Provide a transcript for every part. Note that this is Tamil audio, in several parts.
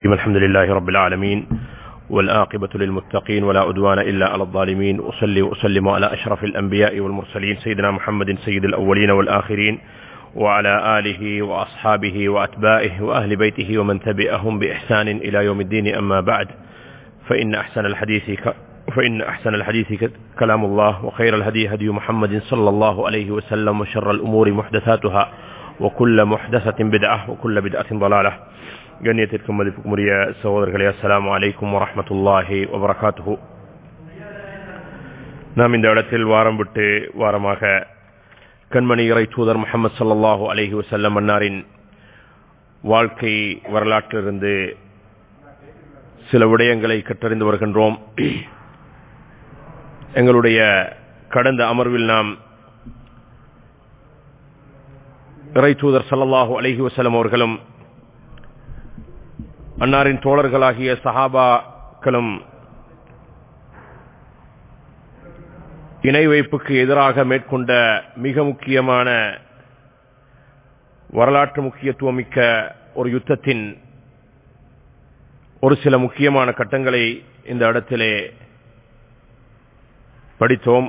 الحمد لله رب العالمين والآقبة للمتقين ولا أدوان إلا على الظالمين أصلي وأسلم على أشرف الأنبياء والمرسلين سيدنا محمد سيد الأولين والآخرين وعلى آله وأصحابه وأتباعه وأهل بيته ومن تبعهم بإحسان إلى يوم الدين أما بعد فإن أحسن الحديث ك... فإن أحسن الحديث كلام الله وخير الهدي هدي محمد صلى الله عليه وسلم وشر الأمور محدثاتها وكل محدثة بدعة وكل بدعة ضلالة கண்ணியத்திற்கும் மதிப்புக்குரிய சகோதரர்களே அஸ்லாம் வலைக்கும் வரமத்துல்லாஹி வபரகாத்துஹு நாம் இந்த இடத்தில் வாரம் விட்டு வாரமாக கண்மணி இறை தூதர் முகமது சல்லாஹூ அலஹி வசல்லம் அன்னாரின் வாழ்க்கை வரலாற்றிலிருந்து சில விடயங்களை கற்றறிந்து வருகின்றோம் எங்களுடைய கடந்த அமர்வில் நாம் இறை தூதர் சல்லாஹூ அலஹி வசல்லம் அவர்களும் அன்னாரின் தோழர்களாகிய சஹாபாக்களும் இணை வைப்புக்கு எதிராக மேற்கொண்ட மிக முக்கியமான வரலாற்று முக்கியத்துவம் மிக்க ஒரு யுத்தத்தின் ஒரு சில முக்கியமான கட்டங்களை இந்த இடத்திலே படித்தோம்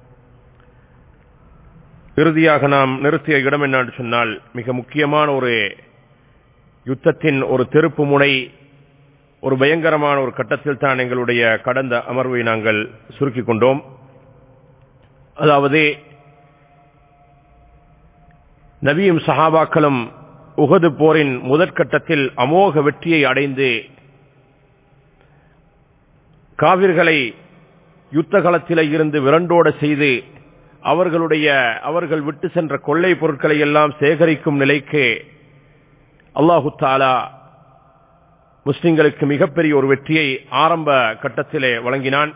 இறுதியாக நாம் நிறுத்திய இடம் என்னன்னு சொன்னால் மிக முக்கியமான ஒரு யுத்தத்தின் ஒரு திருப்பு முனை ஒரு பயங்கரமான ஒரு கட்டத்தில் தான் எங்களுடைய கடந்த அமர்வை நாங்கள் சுருக்கிக் கொண்டோம் அதாவது நபியும் சஹாபாக்களும் உகது போரின் முதற்கட்டத்தில் அமோக வெற்றியை அடைந்து காவிர்களை யுத்த களத்தில இருந்து விரண்டோட செய்து அவர்களுடைய அவர்கள் விட்டு சென்ற கொள்ளை பொருட்களை எல்லாம் சேகரிக்கும் நிலைக்கு அல்லாஹு தாலா முஸ்லிம்களுக்கு மிகப்பெரிய ஒரு வெற்றியை ஆரம்ப கட்டத்திலே வழங்கினான்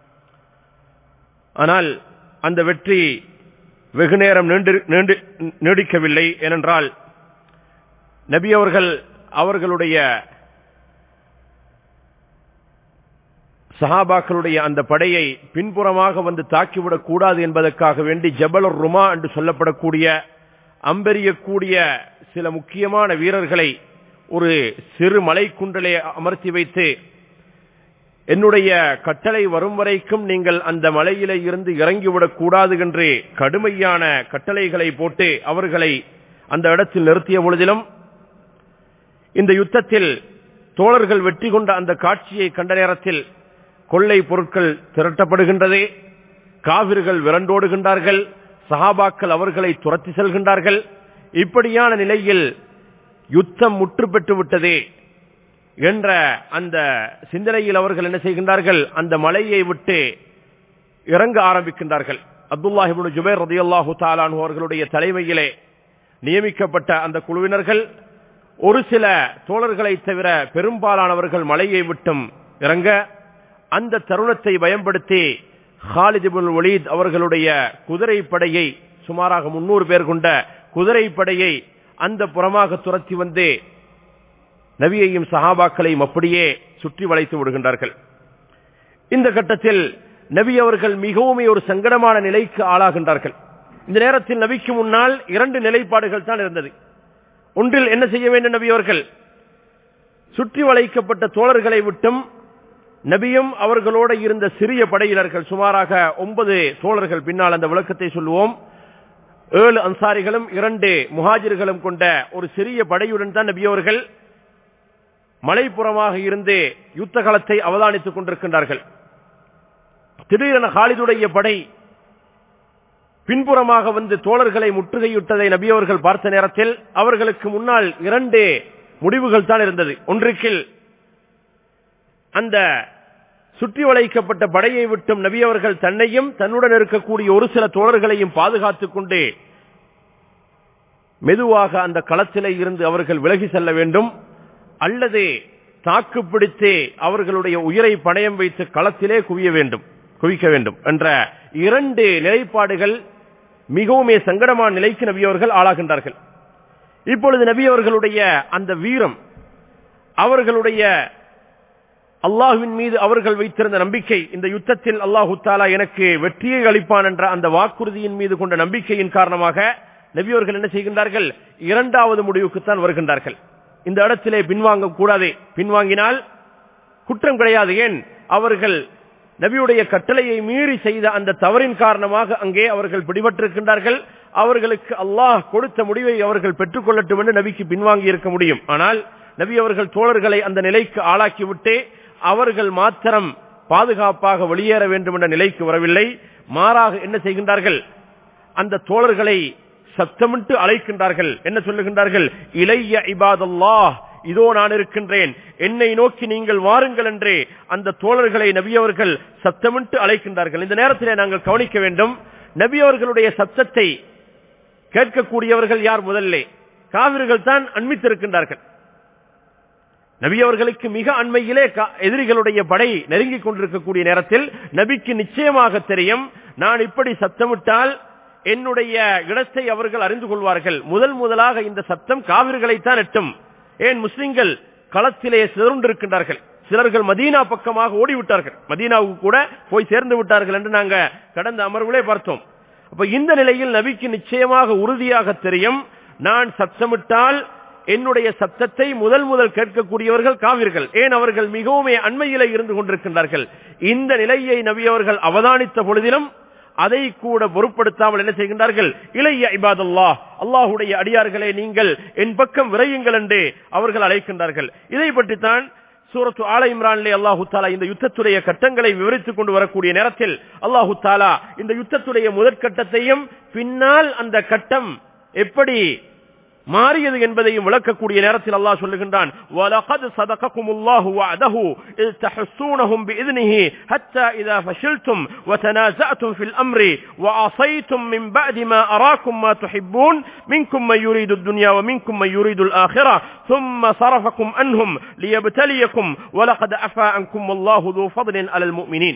ஆனால் அந்த வெற்றி வெகு நேரம் நீடிக்கவில்லை ஏனென்றால் நபி அவர்கள் அவர்களுடைய சஹாபாக்களுடைய அந்த படையை பின்புறமாக வந்து தாக்கிவிடக் கூடாது என்பதற்காக வேண்டி ஜபலுர் ருமா என்று சொல்லப்படக்கூடிய அம்பெறியக்கூடிய சில முக்கியமான வீரர்களை ஒரு சிறு மலை குண்டலை அமர்த்தி வைத்து என்னுடைய கட்டளை வரும் வரைக்கும் நீங்கள் அந்த மலையில இருந்து இறங்கிவிடக் கூடாது என்று கடுமையான கட்டளைகளை போட்டு அவர்களை அந்த இடத்தில் நிறுத்திய பொழுதிலும் இந்த யுத்தத்தில் தோழர்கள் வெற்றி கொண்ட அந்த காட்சியை கண்ட நேரத்தில் கொள்ளை பொருட்கள் திரட்டப்படுகின்றது காவிர்கள் விரண்டோடுகின்றார்கள் சஹாபாக்கள் அவர்களை துரத்தி செல்கின்றார்கள் இப்படியான நிலையில் யுத்தம் முற்று பெற்று விட்டது என்ற அந்த சிந்தனையில் அவர்கள் என்ன செய்கின்றார்கள் அந்த மலையை விட்டு இறங்க ஆரம்பிக்கின்றார்கள் அப்துல்லாஹிபுன் ஜுபேர் ரதி அல்லாஹு தாலான் அவர்களுடைய தலைமையிலே நியமிக்கப்பட்ட அந்த குழுவினர்கள் ஒரு சில தோழர்களை தவிர பெரும்பாலானவர்கள் மலையை விட்டும் இறங்க அந்த தருணத்தை பயன்படுத்தி ஹாலிதிபுல் ஒலீத் அவர்களுடைய குதிரை படையை சுமாராக முன்னூறு பேர் கொண்ட குதிரை படையை அந்த புறமாக துரத்தி வந்து நபியையும் சஹாபாக்களையும் அப்படியே சுற்றி வளைத்து விடுகின்றார்கள் இந்த கட்டத்தில் நபி அவர்கள் மிகவும் ஒரு சங்கடமான நிலைக்கு ஆளாகின்றார்கள் இந்த நேரத்தில் நபிக்கு முன்னால் இரண்டு நிலைப்பாடுகள் தான் இருந்தது ஒன்றில் என்ன செய்ய வேண்டும் நபி அவர்கள் சுற்றி வளைக்கப்பட்ட தோழர்களை விட்டும் நபியும் அவர்களோட இருந்த சிறிய படையினர்கள் சுமாராக ஒன்பது தோழர்கள் பின்னால் அந்த விளக்கத்தை சொல்லுவோம் ஏழு அன்சாரிகளும் இரண்டு முஹாஜிர்களும் கொண்ட ஒரு சிறிய படையுடன் தான் நபி அவர்கள் மலைப்புறமாக இருந்து யுத்த களத்தை அவதானித்துக் கொண்டிருக்கின்றார்கள் திடீரென ஹாலிதுடைய படை பின்புறமாக வந்து தோழர்களை முற்றுகையிட்டதை நபி அவர்கள் பார்த்த நேரத்தில் அவர்களுக்கு முன்னால் இரண்டு முடிவுகள் தான் இருந்தது ஒன்றுக்கில் அந்த சுற்றி வளைக்கப்பட்ட படையை விட்டும் நபி அவர்கள் தன்னையும் தன்னுடன் இருக்கக்கூடிய ஒரு சில தோழர்களையும் பாதுகாத்துக் கொண்டு மெதுவாக அந்த களத்திலே இருந்து அவர்கள் விலகி செல்ல வேண்டும் அல்லது தாக்கு பிடித்து அவர்களுடைய உயிரை பணயம் வைத்து களத்திலே குவிய வேண்டும் குவிக்க வேண்டும் என்ற இரண்டு நிலைப்பாடுகள் மிகவும் சங்கடமான நிலைக்கு நபி அவர்கள் ஆளாகின்றார்கள் இப்பொழுது நபி அவர்களுடைய அந்த வீரம் அவர்களுடைய அல்லாஹுவின் மீது அவர்கள் வைத்திருந்த நம்பிக்கை இந்த யுத்தத்தில் அல்லாஹு தாலா எனக்கு வெற்றியை அளிப்பான் என்ற அந்த வாக்குறுதியின் மீது கொண்ட நம்பிக்கையின் காரணமாக நபியவர்கள் என்ன செய்கின்றார்கள் இரண்டாவது முடிவுக்குத்தான் வருகின்றார்கள் இந்த இடத்திலே பின்வாங்க கூடாது பின்வாங்கினால் குற்றம் கிடையாது ஏன் அவர்கள் நபியுடைய கட்டளையை மீறி செய்த அந்த தவறின் காரணமாக அங்கே அவர்கள் பிடிபட்டிருக்கின்றார்கள் அவர்களுக்கு அல்லாஹ் கொடுத்த முடிவை அவர்கள் பெற்றுக் கொள்ளட்டும் என்று நபிக்கு பின்வாங்கி இருக்க முடியும் ஆனால் நபி அவர்கள் தோழர்களை அந்த நிலைக்கு ஆளாக்கிவிட்டு அவர்கள் மாத்திரம் பாதுகாப்பாக வெளியேற வேண்டும் என்ற நிலைக்கு வரவில்லை மாறாக என்ன செய்கின்றார்கள் அந்த தோழர்களை சத்தமிட்டு அழைக்கின்றார்கள் என்ன சொல்லுகின்றார்கள் இளைய இபாதல்லாஹ் இதோ நான் இருக்கின்றேன் என்னை நோக்கி நீங்கள் வாருங்கள் என்று அந்த தோழர்களை நபியவர்கள் சத்தமிட்டு அழைக்கின்றார்கள் இந்த நேரத்திலே நாங்கள் கவனிக்க வேண்டும் நபியவர்களுடைய சத்தத்தை கேட்கக்கூடியவர்கள் யார் முதல்ல காவிர்கள் தான் அண்மித்திருக்கின்றார்கள் நபியவர்களுக்கு மிக அண்மையிலே எதிரிகளுடைய படை நெருங்கிக் கொண்டிருக்கக்கூடிய நேரத்தில் நபிக்கு நிச்சயமாக தெரியும் நான் இப்படி சத்தமிட்டால் என்னுடைய இடத்தை அவர்கள் அறிந்து கொள்வார்கள் முதல் முதலாக இந்த சத்தம் காவிர்களைத்தான் எட்டும் ஏன் முஸ்லிம்கள் களத்திலே சிதறுண்டிருக்கின்றார்கள் சிலர்கள் மதீனா பக்கமாக ஓடிவிட்டார்கள் மதீனாவுக்கு கூட போய் சேர்ந்து விட்டார்கள் என்று நாங்க கடந்த அமர்வுகளே பார்த்தோம் அப்ப இந்த நிலையில் நபிக்கு நிச்சயமாக உறுதியாக தெரியும் நான் சத்தமிட்டால் என்னுடைய சத்தத்தை முதல் முதல் கேட்கக்கூடியவர்கள் காவிர்கள் ஏன் அவர்கள் மிகவும் அண்மையில இருந்து கொண்டிருக்கின்றார்கள் இந்த நிலையை நபி அவர்கள் அவதானித்த பொழுதிலும் அதை கூட பொருட்படுத்தாமல் என்ன செய்கின்றார்கள் இளைய இபாதல்லா அல்லாஹுடைய அடியார்களே நீங்கள் என் பக்கம் விரையுங்கள் என்று அவர்கள் அழைக்கின்றார்கள் இதை பற்றித்தான் சூரத்து ஆல இம்ரான்லே அல்லாஹு தாலா இந்த யுத்தத்துடைய கட்டங்களை விவரித்துக் கொண்டு வரக்கூடிய நேரத்தில் அல்லாஹு தாலா இந்த யுத்தத்துடைய முதற்கட்டத்தையும் பின்னால் அந்த கட்டம் எப்படி மாறியது என்பதையும் விளக்கக்கூடிய நேரத்தில் அல்லாஹ் சொல்லுகின்றான் وَلَقَدْ صَدَقَكُمُ اللَّهُ وَعْدَهُ إِذْ تَحُسُّونَهُم بِإِذْنِهِ حَتَّى إِذَا فَشِلْتُمْ وَتَنَازَعْتُمْ فِي الْأَمْرِ وَعَصَيْتُم مِّن بَعْدِ مَا أَرَاكُم مَّا تُحِبُّونَ مِنكُم مَّن يُرِيدُ الدُّنْيَا وَمِنكُم مَّن يُرِيدُ الْآخِرَةَ ثُمَّ صَرَفَكُمْ عَنْهُمْ لِيَبْتَلِيَكُمْ وَلَقَدْ عَفَا عَنكُمْ وَاللَّهُ ذُو فَضْلٍ عَلَى الْمُؤْمِنِينَ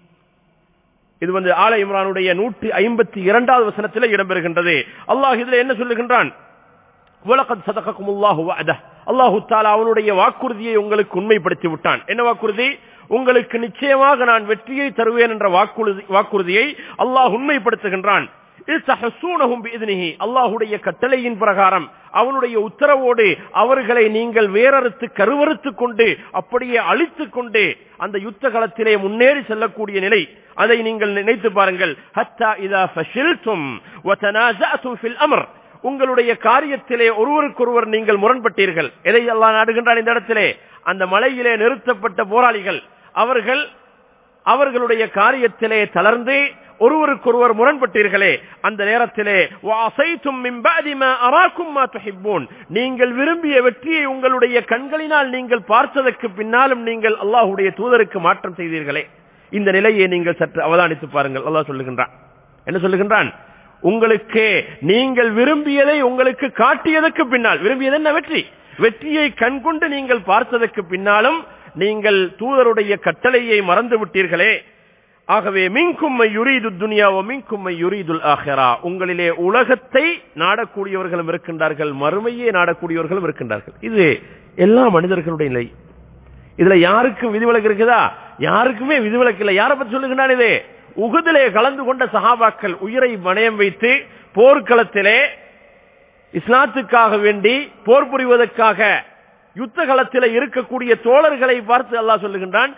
இது வந்து ஆல இம்ரானுடைய நூற்றி ஐம்பத்தி இரண்டாவது வசனத்தில் இடம்பெறுகின்றது அல்லாஹ் இதுல என்ன சொல்லுகின்றான் உலகத் சதகக்கும் அல்லாஹு அல்லாஹு தாலா அவனுடைய வாக்குறுதியை உங்களுக்கு உண்மைப்படுத்தி விட்டான் என்ன வாக்குறுதி உங்களுக்கு நிச்சயமாக நான் வெற்றியை தருவேன் என்ற வாக்குறுதி வாக்குறுதியை அல்லாஹ் உண்மைப்படுத்துகின்றான் அல்லாஹுடைய கட்டளையின் பிரகாரம் அவனுடைய உத்தரவோடு அவர்களை நீங்கள் வேறறுத்து கருவறுத்துக் கொண்டு அப்படியே அழித்துக் கொண்டு அந்த யுத்த களத்திலே முன்னேறி செல்லக்கூடிய நிலை அதை நீங்கள் நினைத்து பாருங்கள் ஹத்தா இதா ஃபஷில்தும் வதனாஸஅதும் ஃபில் அம்ர் உங்களுடைய காரியத்திலே ஒருவருக்கொருவர் நீங்கள் முரண்பட்டீர்கள் எதை எல்லாம் நாடுகின்றான் இந்த இடத்திலே அந்த மலையிலே நிறுத்தப்பட்ட போராளிகள் அவர்கள் அவர்களுடைய காரியத்திலே தளர்ந்து ஒருவருக்கொருவர் முரண்பட்டீர்களே அந்த நேரத்திலே நீங்கள் விரும்பிய வெற்றியை உங்களுடைய கண்களினால் நீங்கள் பார்த்ததற்கு பின்னாலும் நீங்கள் அல்லாஹுடைய தூதருக்கு மாற்றம் செய்தீர்களே இந்த நிலையை நீங்கள் சற்று அவதானித்து பாருங்கள் அல்லாஹ் சொல்லுகின்றான் என்ன சொல்லுகின்றான் உங்களுக்கு நீங்கள் விரும்பியதை உங்களுக்கு காட்டியதற்கு பின்னால் விரும்பியது என்ன வெற்றி வெற்றியை கண்கொண்டு நீங்கள் பார்த்ததற்கு பின்னாலும் நீங்கள் தூதருடைய கட்டளையை மறந்து விட்டீர்களே ஆகவே மின்கும்மை யுரீது துனியாவோ மின்கும்மை யுரீதுல் ஆஹரா உங்களிலே உலகத்தை நாடக்கூடியவர்களும் இருக்கின்றார்கள் மறுமையே நாடக்கூடியவர்களும் இருக்கின்றார்கள் இது எல்லா மனிதர்களுடைய நிலை இதுல யாருக்கும் விதிவிலக்கு இருக்குதா யாருக்குமே விதிவிலக்கு இல்லை யாரை பற்றி சொல்லுகின்றான் இது உகுதிலே கலந்து கொண்ட சகாபாக்கள் உயிரை மனயம் வைத்து போர்க்களத்திலே இஸ்லாத்துக்காக வேண்டி போர் புரிவதற்காக யுத்த களத்தில் இருக்கக்கூடிய தோழர்களை பார்த்து அல்லாஹ் சொல்லுகின்றான்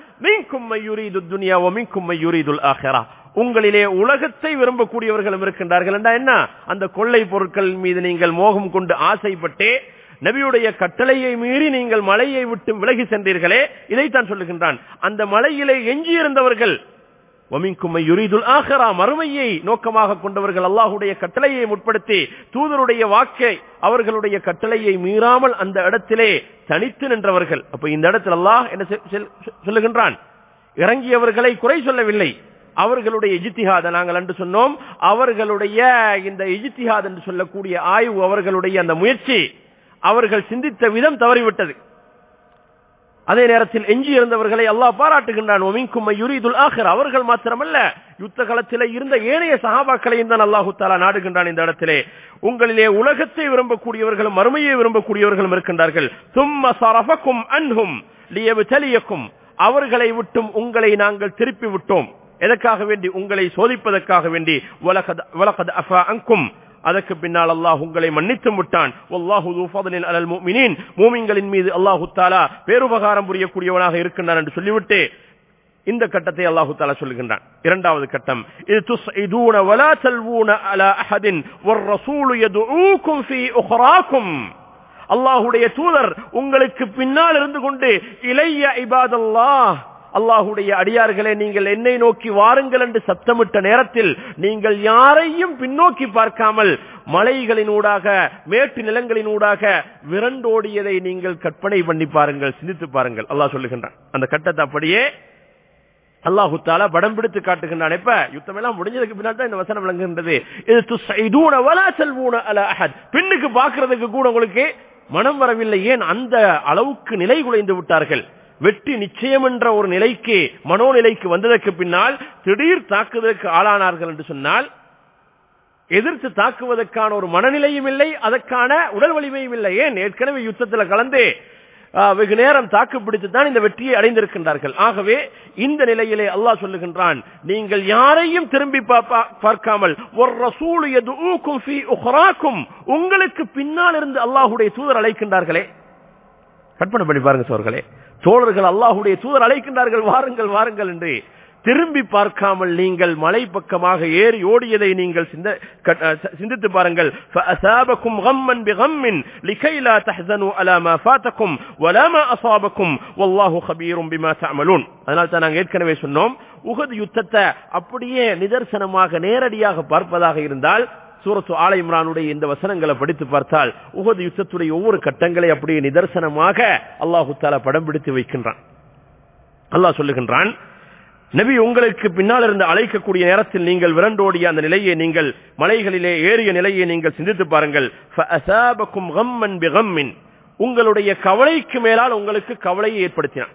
உங்களிலே உலகத்தை விரும்பக்கூடியவர்களும் இருக்கின்றார்கள் என்றா என்ன அந்த கொள்ளை பொருட்கள் மீது நீங்கள் மோகம் கொண்டு ஆசைப்பட்டே நபியுடைய கட்டளையை மீறி நீங்கள் மலையை விட்டு விலகி சென்றீர்களே இதைத்தான் சொல்லுகின்றான் அந்த மலையிலே எஞ்சியிருந்தவர்கள் மறுமையை நோக்கமாக கொண்டவர்கள் அல்லாஹுடைய கட்டளையை முற்படுத்தி தூதருடைய வாக்கை அவர்களுடைய கட்டளையை மீறாமல் அந்த இடத்திலே தனித்து நின்றவர்கள் அப்ப இந்த இடத்தில் அல்லாஹ் என்ன சொல்லுகின்றான் இறங்கியவர்களை குறை சொல்லவில்லை அவர்களுடைய இஜித்திஹாத நாங்கள் என்று சொன்னோம் அவர்களுடைய இந்த இஜித்திஹாத் என்று சொல்லக்கூடிய ஆய்வு அவர்களுடைய அந்த முயற்சி அவர்கள் சிந்தித்த விதம் தவறிவிட்டது அதே நேரத்தில் எஞ்சி இருந்தவர்களை அல்லாஹ் பாராட்டுகின்றான் அவர்கள் மாத்திரமல்ல யுத்த களத்திலே இருந்த ஏனைய சகாபாக்களையும் தான் அல்லாஹு தாலா நாடுகின்றான் இந்த இடத்திலே உங்களிலே உலகத்தை விரும்பக்கூடியவர்களும் மறுமையை விரும்பக்கூடியவர்களும் இருக்கின்றார்கள் சும்ம சரஃபக்கும் அன்ஹும் லியபுதலியக்கும் அவர்களை விட்டும் உங்களை நாங்கள் திருப்பி விட்டோம் எதற்காக வேண்டி உங்களை சோதிப்பதற்காக வேண்டி வலகத் அஃபா அங்கும் அதற்கு பின்னால் அல்லாஹ் உங்களை மன்னித்தும் விட்டான் வல்லாஹு ذو فضل على المؤمنين மூமின்களின் மீது அல்லாஹ் தஆலா பேருபகாரம் புரியக்கூடியவனாக இருக்கின்றான் என்று சொல்லிவிட்டு இந்த கட்டத்தை அல்லாஹு தாலா சொல்லுகின்றான் இரண்டாவது கட்டம் இது துஸ்இதூன வலா தல்வூன அலா அஹதின் வர்ரசூலு யதுஊக்கும் ஃபீ உக்ராக்கும் அல்லாஹ்வுடைய தூதர் உங்களுக்கு பின்னால் இருந்து கொண்டு இலைய இபாதல்லாஹ் அல்லாஹுடைய அடியார்களே நீங்கள் என்னை நோக்கி வாருங்கள் என்று சத்தமிட்ட நேரத்தில் நீங்கள் யாரையும் பின்னோக்கி பார்க்காமல் மலைகளினூடாக மேட்டு நிலங்களினூடாக விரண்டோடியதை நீங்கள் கற்பனை பண்ணி பாருங்கள் சிந்தித்து பாருங்கள் அல்லாஹ் சொல்லுகின்றான் அந்த கட்டத்தை அப்படியே அல்லாஹு தாலா படம் பிடித்து காட்டுகின்றான் இப்ப யுத்தம் எல்லாம் முடிஞ்சதுக்கு பின்னால் தான் இந்த வசனம் விளங்குகின்றது இது துஸ்ஐதூன வலா செல்வூன அல அஹத் பெண்ணுக்கு பார்க்கிறதுக்கு கூட உங்களுக்கு மனம் வரவில்லை ஏன் அந்த அளவுக்கு நிலை குலைந்து விட்டார்கள் வெற்றி நிச்சயம் என்ற ஒரு நிலைக்கு மனோநிலைக்கு வந்ததற்கு பின்னால் திடீர் தாக்குதலுக்கு ஆளானார்கள் என்று சொன்னால் எதிர்த்து தாக்குவதற்கான ஒரு மனநிலையும் இல்லை அதற்கான உடல் வலிமையும் இல்லை ஏன் ஏற்கனவே யுத்தத்தில் கலந்து ஆஹ், வெகு நேரம் தாக்கு பிடித்து தான் இந்த வெற்றியை அடைந்திருக்கின்றார்கள் ஆகவே இந்த நிலையிலே அல்லாஹ் சொல்லுகின்றான் நீங்கள் யாரையும் திரும்பி பார்ப்பா- பார்க்காமல் ஒரு ரசூல் யதுஊக்கும் ஃபீ உக்ராக்கும் உங்களுக்கு பின்னால் இருந்து அல்லாஹ்வுடைய தூதர் அழைக்கின்றார்களே கற்பனை பண்ணி பாருங்க சோர்களே தோழர்கள் அல்லாஹுடைய தூதர் அழைக்கின்றார்கள் வாருங்கள் வாருங்கள் என்று திரும்பி பார்க்காமல் நீங்கள் மலை பக்கமாக ஏறி ஓடியதை நீங்கள் சிந்த- கட்- அஹ் சிந்தித்து பாருங்கள் فَأَثَابَكُمْ غَمًّا بِغَمٍّ لِكَيْ لَا تَحْزَنُوا عَلَى مَا فَاتَكُمْ وَلَا مَا أَصَابَكُمْ وَاللَّهُ خَبِيرٌ بِمَا تَعْمَلُونَ அதனால் தான் நாங்கள் ஏற்கனவே சொன்னோம் உகது யுத்தத்தை அப்படியே நிதர்சனமாக நேரடியாக பார்ப்பதாக இருந்தால் சூரத்து ஆல இம்ரானுடைய இந்த வசனங்களை படித்து பார்த்தால் உகது யுத்தத்துடைய ஒவ்வொரு கட்டங்களை அப்படியே நிதர்சனமாக அல்லாஹு தாலா படம் பிடித்து வைக்கின்றான் அல்லாஹ் சொல்லுகின்றான் நபி உங்களுக்கு பின்னால் இருந்து அழைக்கக்கூடிய நேரத்தில் நீங்கள் விரண்டோடிய அந்த நிலையை நீங்கள் மலைகளிலே ஏறிய நிலையை நீங்கள் சிந்தித்து பாருங்கள் فَأَثَابَكُمْ غَمًّا بِغَمٍّ உங்களுடைய கவலைக்கு மேலால் உங்களுக்கு கவலையை ஏற்படுத்தினான்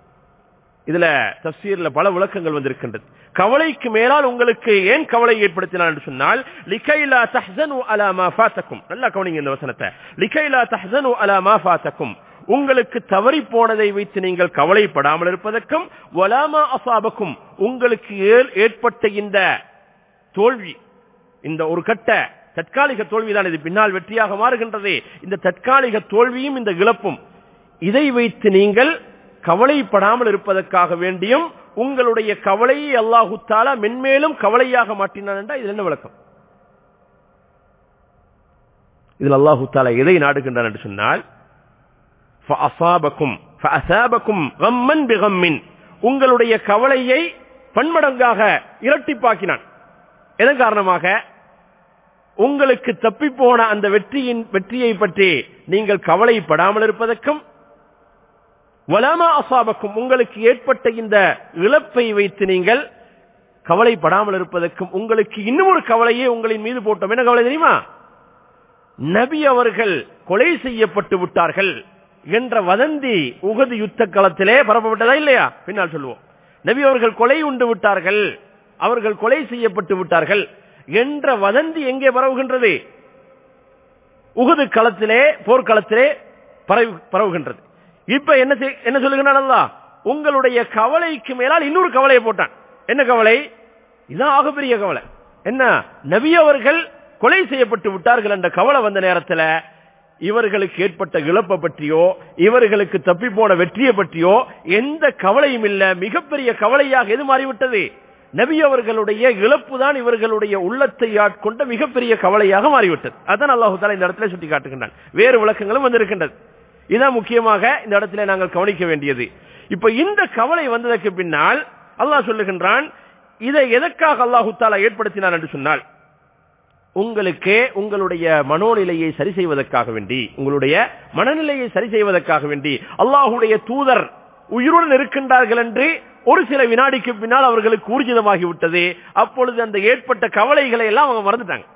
இதுல தப்சீர்ல பல விளக்கங்கள் வந்திருக்கின்றது கவலைக்கு மேலால் உங்களுக்கு ஏன் கவலை ஏற்படுத்தினான் என்று சொன்னால் லிகைலா தஹ்சனு அலா மா ஃபாத்தக்கும் நல்லா கவனிங்க இந்த வசனத்தை லிகைலா தஹ்சனு அலா மா ஃபாத்தக்கும் உங்களுக்கு தவறி போனதை வைத்து நீங்கள் கவலைப்படாமல் இருப்பதற்கும் வலாமா அசாபக்கும் உங்களுக்கு ஏல்- ஏற்பட்ட இந்த தோல்வி இந்த ஒரு கட்ட தற்காலிக தோல்விதான் இது பின்னால் வெற்றியாக மாறுகின்றது இந்த தற்காலிக தோல்வியும் இந்த இழப்பும் இதை வைத்து நீங்கள் கவலைப்படாமல் இருப்பதற்காக வேண்டியும் உங்களுடைய கவலையை அல்லாஹு தாலா மென்மேலும் கவலையாக மாற்றினான் என்றால் இது என்ன விளக்கம் இதில் அல்லாஹு தாலா எதை நாடுகின்றான் என்று சொன்னால் فَأَصَابَكُمْ فَأَثَابَكُمْ غَمًّا بِغَمٍّ உங்களுடைய கவலையை பன்மடங்காக இரட்டிப்பாக்கினான் எதன் காரணமாக உங்களுக்கு தப்பி போன அந்த வெற்றியின் வெற்றியை பற்றி நீங்கள் கவலைப்படாமல் இருப்பதற்கும் வலாமா அசாபக்கும் உங்களுக்கு ஏற்பட்ட இந்த இழப்பை வைத்து நீங்கள் கவலைப்படாமல் இருப்பதற்கும் உங்களுக்கு இன்னும் ஒரு கவலையே உங்களின் மீது போட்டோம் என்ன கவலை தெரியுமா நபி அவர்கள் கொலை செய்யப்பட்டு விட்டார்கள் என்ற வதந்தி உகது யுத்த களத்திலே பரப்பப்பட்டதா இல்லையா பின்னால் சொல்லுவோம் நபி அவர்கள் கொலை உண்டு விட்டார்கள் அவர்கள் கொலை செய்யப்பட்டு விட்டார்கள் என்ற வதந்தி எங்கே பரவுகின்றது உகது களத்திலே போர்க்களத்திலே பரவு- பரவுகின்றது இப்ப என்ன செய்- என்ன சொல்லுகிறான் அல்லாஹ் உங்களுடைய கவலைக்கு மேலால் இன்னொரு கவலையை போட்டான் என்ன கவலை இதான் ஆகப்பெரிய கவலை என்ன நபி அவர்கள் கொலை செய்யப்பட்டு விட்டார்கள் என்ற கவலை வந்த நேரத்துல இவர்களுக்கு ஏற்பட்ட இழப்பை பற்றியோ இவர்களுக்கு தப்பி போன வெற்றியை பற்றியோ எந்த கவலையும் இல்ல மிகப்பெரிய கவலையாக எது மாறிவிட்டது நபி அவர்களுடைய இழப்பு தான் இவர்களுடைய உள்ளத்தை ஆட்கொண்ட மிகப்பெரிய கவலையாக மாறிவிட்டது அதான் அல்லாஹு தாலா இந்த இடத்துல சுட்டி காட்டுகின்றான் வேறு விளக்கங்களும் வந்திருக்கின்றது இதான் முக்கியமாக இந்த இடத்துல நாங்கள் கவனிக்க வேண்டியது இப்ப இந்த கவலை வந்ததற்கு பின்னால் அல்லாஹ் சொல்லுகின்றான் இதை எதற்காக அல்லாஹு தாலா ஏற்படுத்தினான் என்று சொன்னால் உங்களுக்கு உங்களுடைய மனோநிலையை சரி செய்வதற்காக வேண்டி உங்களுடைய மனநிலையை சரி செய்வதற்காக வேண்டி அல்லாஹுடைய தூதர் உயிருடன் இருக்கின்றார்கள் என்று ஒரு சில வினாடிக்கு பின்னால் அவர்களுக்கு ஊர்ஜிதமாகி விட்டது அப்பொழுது அந்த ஏற்பட்ட கவலைகளை எல்லாம் அவங்க மறந்துட்டாங்க